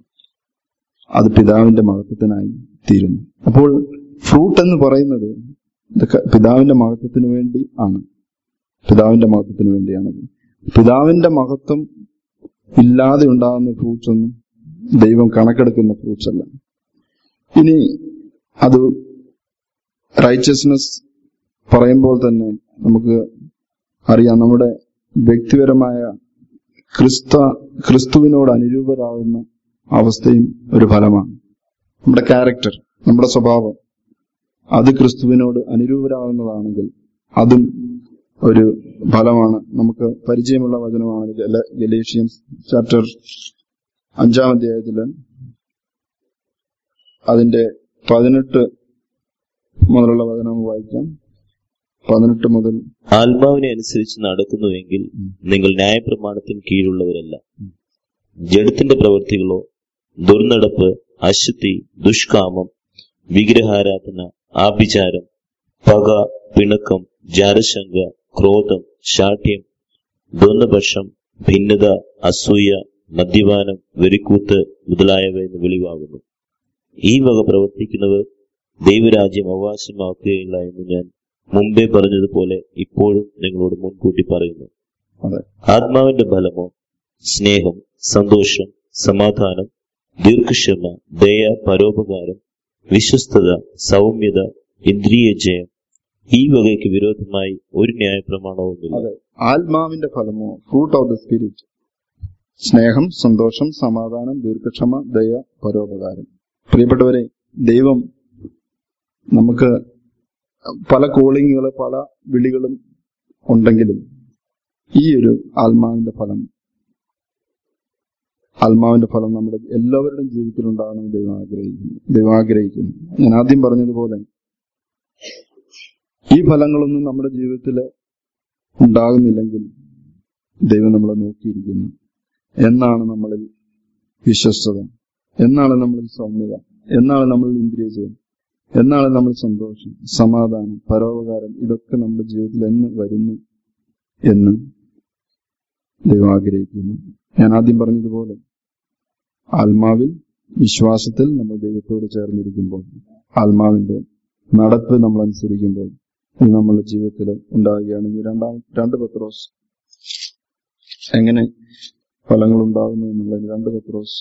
അത് പിതാവിന്റെ മഹത്വത്തിനായി തീരുന്നു അപ്പോൾ ഫ്രൂട്ട് എന്ന് പറയുന്നത് ഇതൊക്കെ പിതാവിന്റെ മഹത്വത്തിന് വേണ്ടി ആണ് പിതാവിന്റെ മഹത്വത്തിന് വേണ്ടിയാണത് പിതാവിന്റെ മഹത്വം ഇല്ലാതെ ഉണ്ടാകുന്ന ഫ്രൂട്ട്സ് ഒന്നും ദൈവം കണക്കെടുക്കുന്ന ഫ്രൂട്ട്സ് അല്ല ഇനി അത് റൈച്ചസ്നെസ് പറയുമ്പോൾ തന്നെ നമുക്ക് അറിയാം നമ്മുടെ വ്യക്തിപരമായ ക്രിസ്ത ക്രിസ്തുവിനോട് അനുരൂപരാകുന്ന അവസ്ഥയും ഒരു ഫലമാണ് നമ്മുടെ ക്യാരക്ടർ നമ്മുടെ സ്വഭാവം അത് ക്രിസ്തുവിനോട് അനുരൂപരാകുന്നതാണെങ്കിൽ അതും ഒരു ഫലമാണ് നമുക്ക് പരിചയമുള്ള വചനമാണ് ഗല- ഗലേഷ്യൻസ് ചാപ്റ്റർ അഞ്ചാം അധ്യായത്തില് അതിന്റെ പതിനെട്ട് മുതലുള്ള വചനം വായിക്കാം പതിനെട്ട് മുതൽ ആത്മാവിനെ അനുസരിച്ച് നടക്കുന്നുവെങ്കിൽ നിങ്ങൾ ന്യായപ്രമാണത്തിന് കീഴുള്ളവരല്ല ജഡത്തിന്റെ പ്രവൃത്തികളോ ദുർനടപ്പ് അശുദ്ധി ദുഷ്കാമം വിഗ്രഹാരാധന ആഭിചാരം പക പിണക്കം ജാരശങ്ക ക്രോധം ശാഠ്യം ദ്വന്ദ്പക്ഷം ഭിന്നത അസൂയ മദ്യപാനം വെറിക്കൂത്ത് മുതലായവ എന്ന് വെളിവാകുന്നു ഈ വക പ്രവർത്തിക്കുന്നവർ ദൈവരാജ്യം അവകാശമാക്കുകയില്ല എന്ന് ഞാൻ മുമ്പേ പറഞ്ഞതുപോലെ ഇപ്പോഴും നിങ്ങളോട് മുൻകൂട്ടി പറയുന്നു അതെ ആത്മാവിന്റെ ഫലമോ സ്നേഹം സന്തോഷം സമാധാനം ദീർഘക്ഷമ ദയ പരോപകാരം വിശ്വസ്തത സൗമ്യത ഇന്ദ്രിയ ജയം ഈ വകയ്ക്ക് വിരോധമായി ഒരു ന്യായപ്രമാണവുമില്ല അതെ ആത്മാവിന്റെ ഫലമോ ഫ്രൂട്ട് ഓഫ് ദ സ്പിരിറ്റ് സ്നേഹം സന്തോഷം സമാധാനം ദീർഘക്ഷമ ദയ പരോപകാരം പ്രിയപ്പെട്ടവരെ ദൈവം നമുക്ക് പല കോളിങ്ങുകൾ പല വിളികളും ഉണ്ടെങ്കിലും ഈ ഒരു ആത്മാവിന്റെ ഫലം ആത്മാവിന്റെ ഫലം നമ്മുടെ എല്ലാവരുടെയും ജീവിതത്തിൽ ഉണ്ടാകണമെന്ന് ദൈവം ആഗ്രഹിക്കുന്നു ദൈവം ആഗ്രഹിക്കുന്നു ഞാൻ ആദ്യം പറഞ്ഞതുപോലെ ഈ ഫലങ്ങളൊന്നും നമ്മുടെ ജീവിതത്തിൽ ഉണ്ടാകുന്നില്ലെങ്കിൽ ദൈവം നമ്മളെ നോക്കിയിരിക്കുന്നു എന്നാണ് നമ്മളിൽ വിശ്വസ്തത എന്നാണ് നമ്മളിൽ സൗമ്യത എന്നാണ് നമ്മളിൽ ഇന്ദ്രിയജയം എന്നാണ് നമ്മൾ സന്തോഷം സമാധാനം പരോപകാരം ഇതൊക്കെ നമ്മുടെ ജീവിതത്തിൽ എന്ന് വരുന്നു എന്ന് ദൈവം ആഗ്രഹിക്കുന്നു ഞാൻ ആദ്യം പറഞ്ഞതുപോലെ ആത്മാവിൽ വിശ്വാസത്തിൽ നമ്മൾ ദൈവത്തോട് ചേർന്നിരിക്കുമ്പോൾ ആത്മാവിന്റെ നടപ്പ് നമ്മൾ അനുസരിക്കുമ്പോൾ ഇത് നമ്മുടെ ജീവിതത്തിൽ ഉണ്ടാവുകയാണെങ്കിൽ രണ്ടാം രണ്ട് പത്രോസ് എങ്ങനെ ഫലങ്ങൾ ഉണ്ടാകുന്നു എന്നുള്ളത് രണ്ട് പത്രോസ്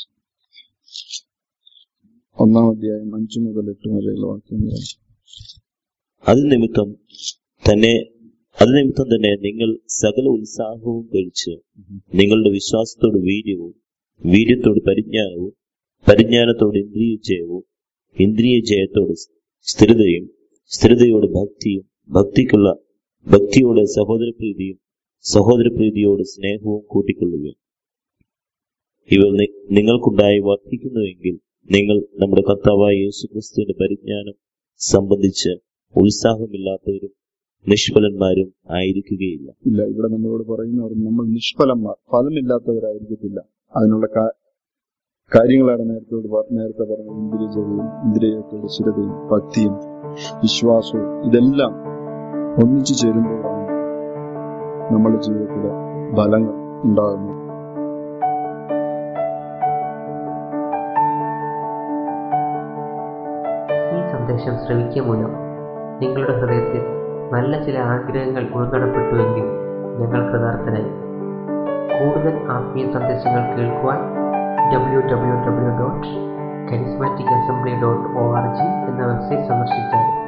ഒന്നാം അധ്യായം അഞ്ചു മുതൽ എട്ട് വരെയുള്ള വാക്യങ്ങൾ അത് നിമിത്തം തന്നെ അത് നിമിത്തം തന്നെ നിങ്ങൾ സകല ഉത്സാഹവും കഴിച്ച് നിങ്ങളുടെ വിശ്വാസത്തോട് വീര്യവും വീര്യത്തോട് പരിജ്ഞാനവും പരിജ്ഞാനത്തോട് ഇന്ദ്രിയ ജയവും ഇന്ദ്രിയ ജയത്തോട് സ്ഥിരതയും സ്ഥിരതയോട് ഭക്തിയും ഭക്തിക്കുള്ള ഭക്തിയോട് സഹോദരപ്രീതിയും സഹോദരപ്രീതിയോട് സ്നേഹവും കൂട്ടിക്കൊള്ളുകയും ഇവ നി- നിങ്ങൾക്കുണ്ടായി വർദ്ധിക്കുന്നുവെങ്കിൽ നിങ്ങൾ നമ്മുടെ കർത്താവായ യേശുക്രിസ്തുവിന്റെ പരിജ്ഞാനം സംബന്ധിച്ച് ഉത്സാഹമില്ലാത്തവരും നിഷ്ഫലന്മാരും ആയിരിക്കുകയില്ല ഇല്ല ഇവിടെ നമ്മളോട് പറയുന്നവർ നമ്മൾ നിഷ്ഫലന്മാർ ഫലമില്ലാത്തവരായിരിക്കത്തില്ല അതിനുള്ള കാ- കാര്യങ്ങളാണ് നേരത്തോട് പ- നേരത്തെ പറഞ്ഞത് ഇന്ദ്രിയജയവും ഇന്ദ്രിയത്തോട് സ്ഥിരതയും ഭക്തിയും വിശ്വാസവും ഇതെല്ലാം ഒന്നിച്ചു ചേരുമ്പോഴാണ് നമ്മുടെ ജീവിതത്തിലെ ഫലങ്ങൾ ഉണ്ടാകുന്നത് ഈ സന്ദേശം ശ്രവിക്കുക മൂലം നിങ്ങളുടെ ഹൃദയത്തിൽ നല്ല ചില ആഗ്രഹങ്ങൾ ഉൾക്കടപ്പെട്ടുവെങ്കിൽ ഞങ്ങൾ കൃതാർത്ഥനായി കൂടുതൽ ആത്മീയ സന്ദേശങ്ങൾ കേൾക്കുവാൻ W W W dot charismatic assembly dot O R G എന്ന വെബ്സൈറ്റ് സന്ദർശിച്ചാൽ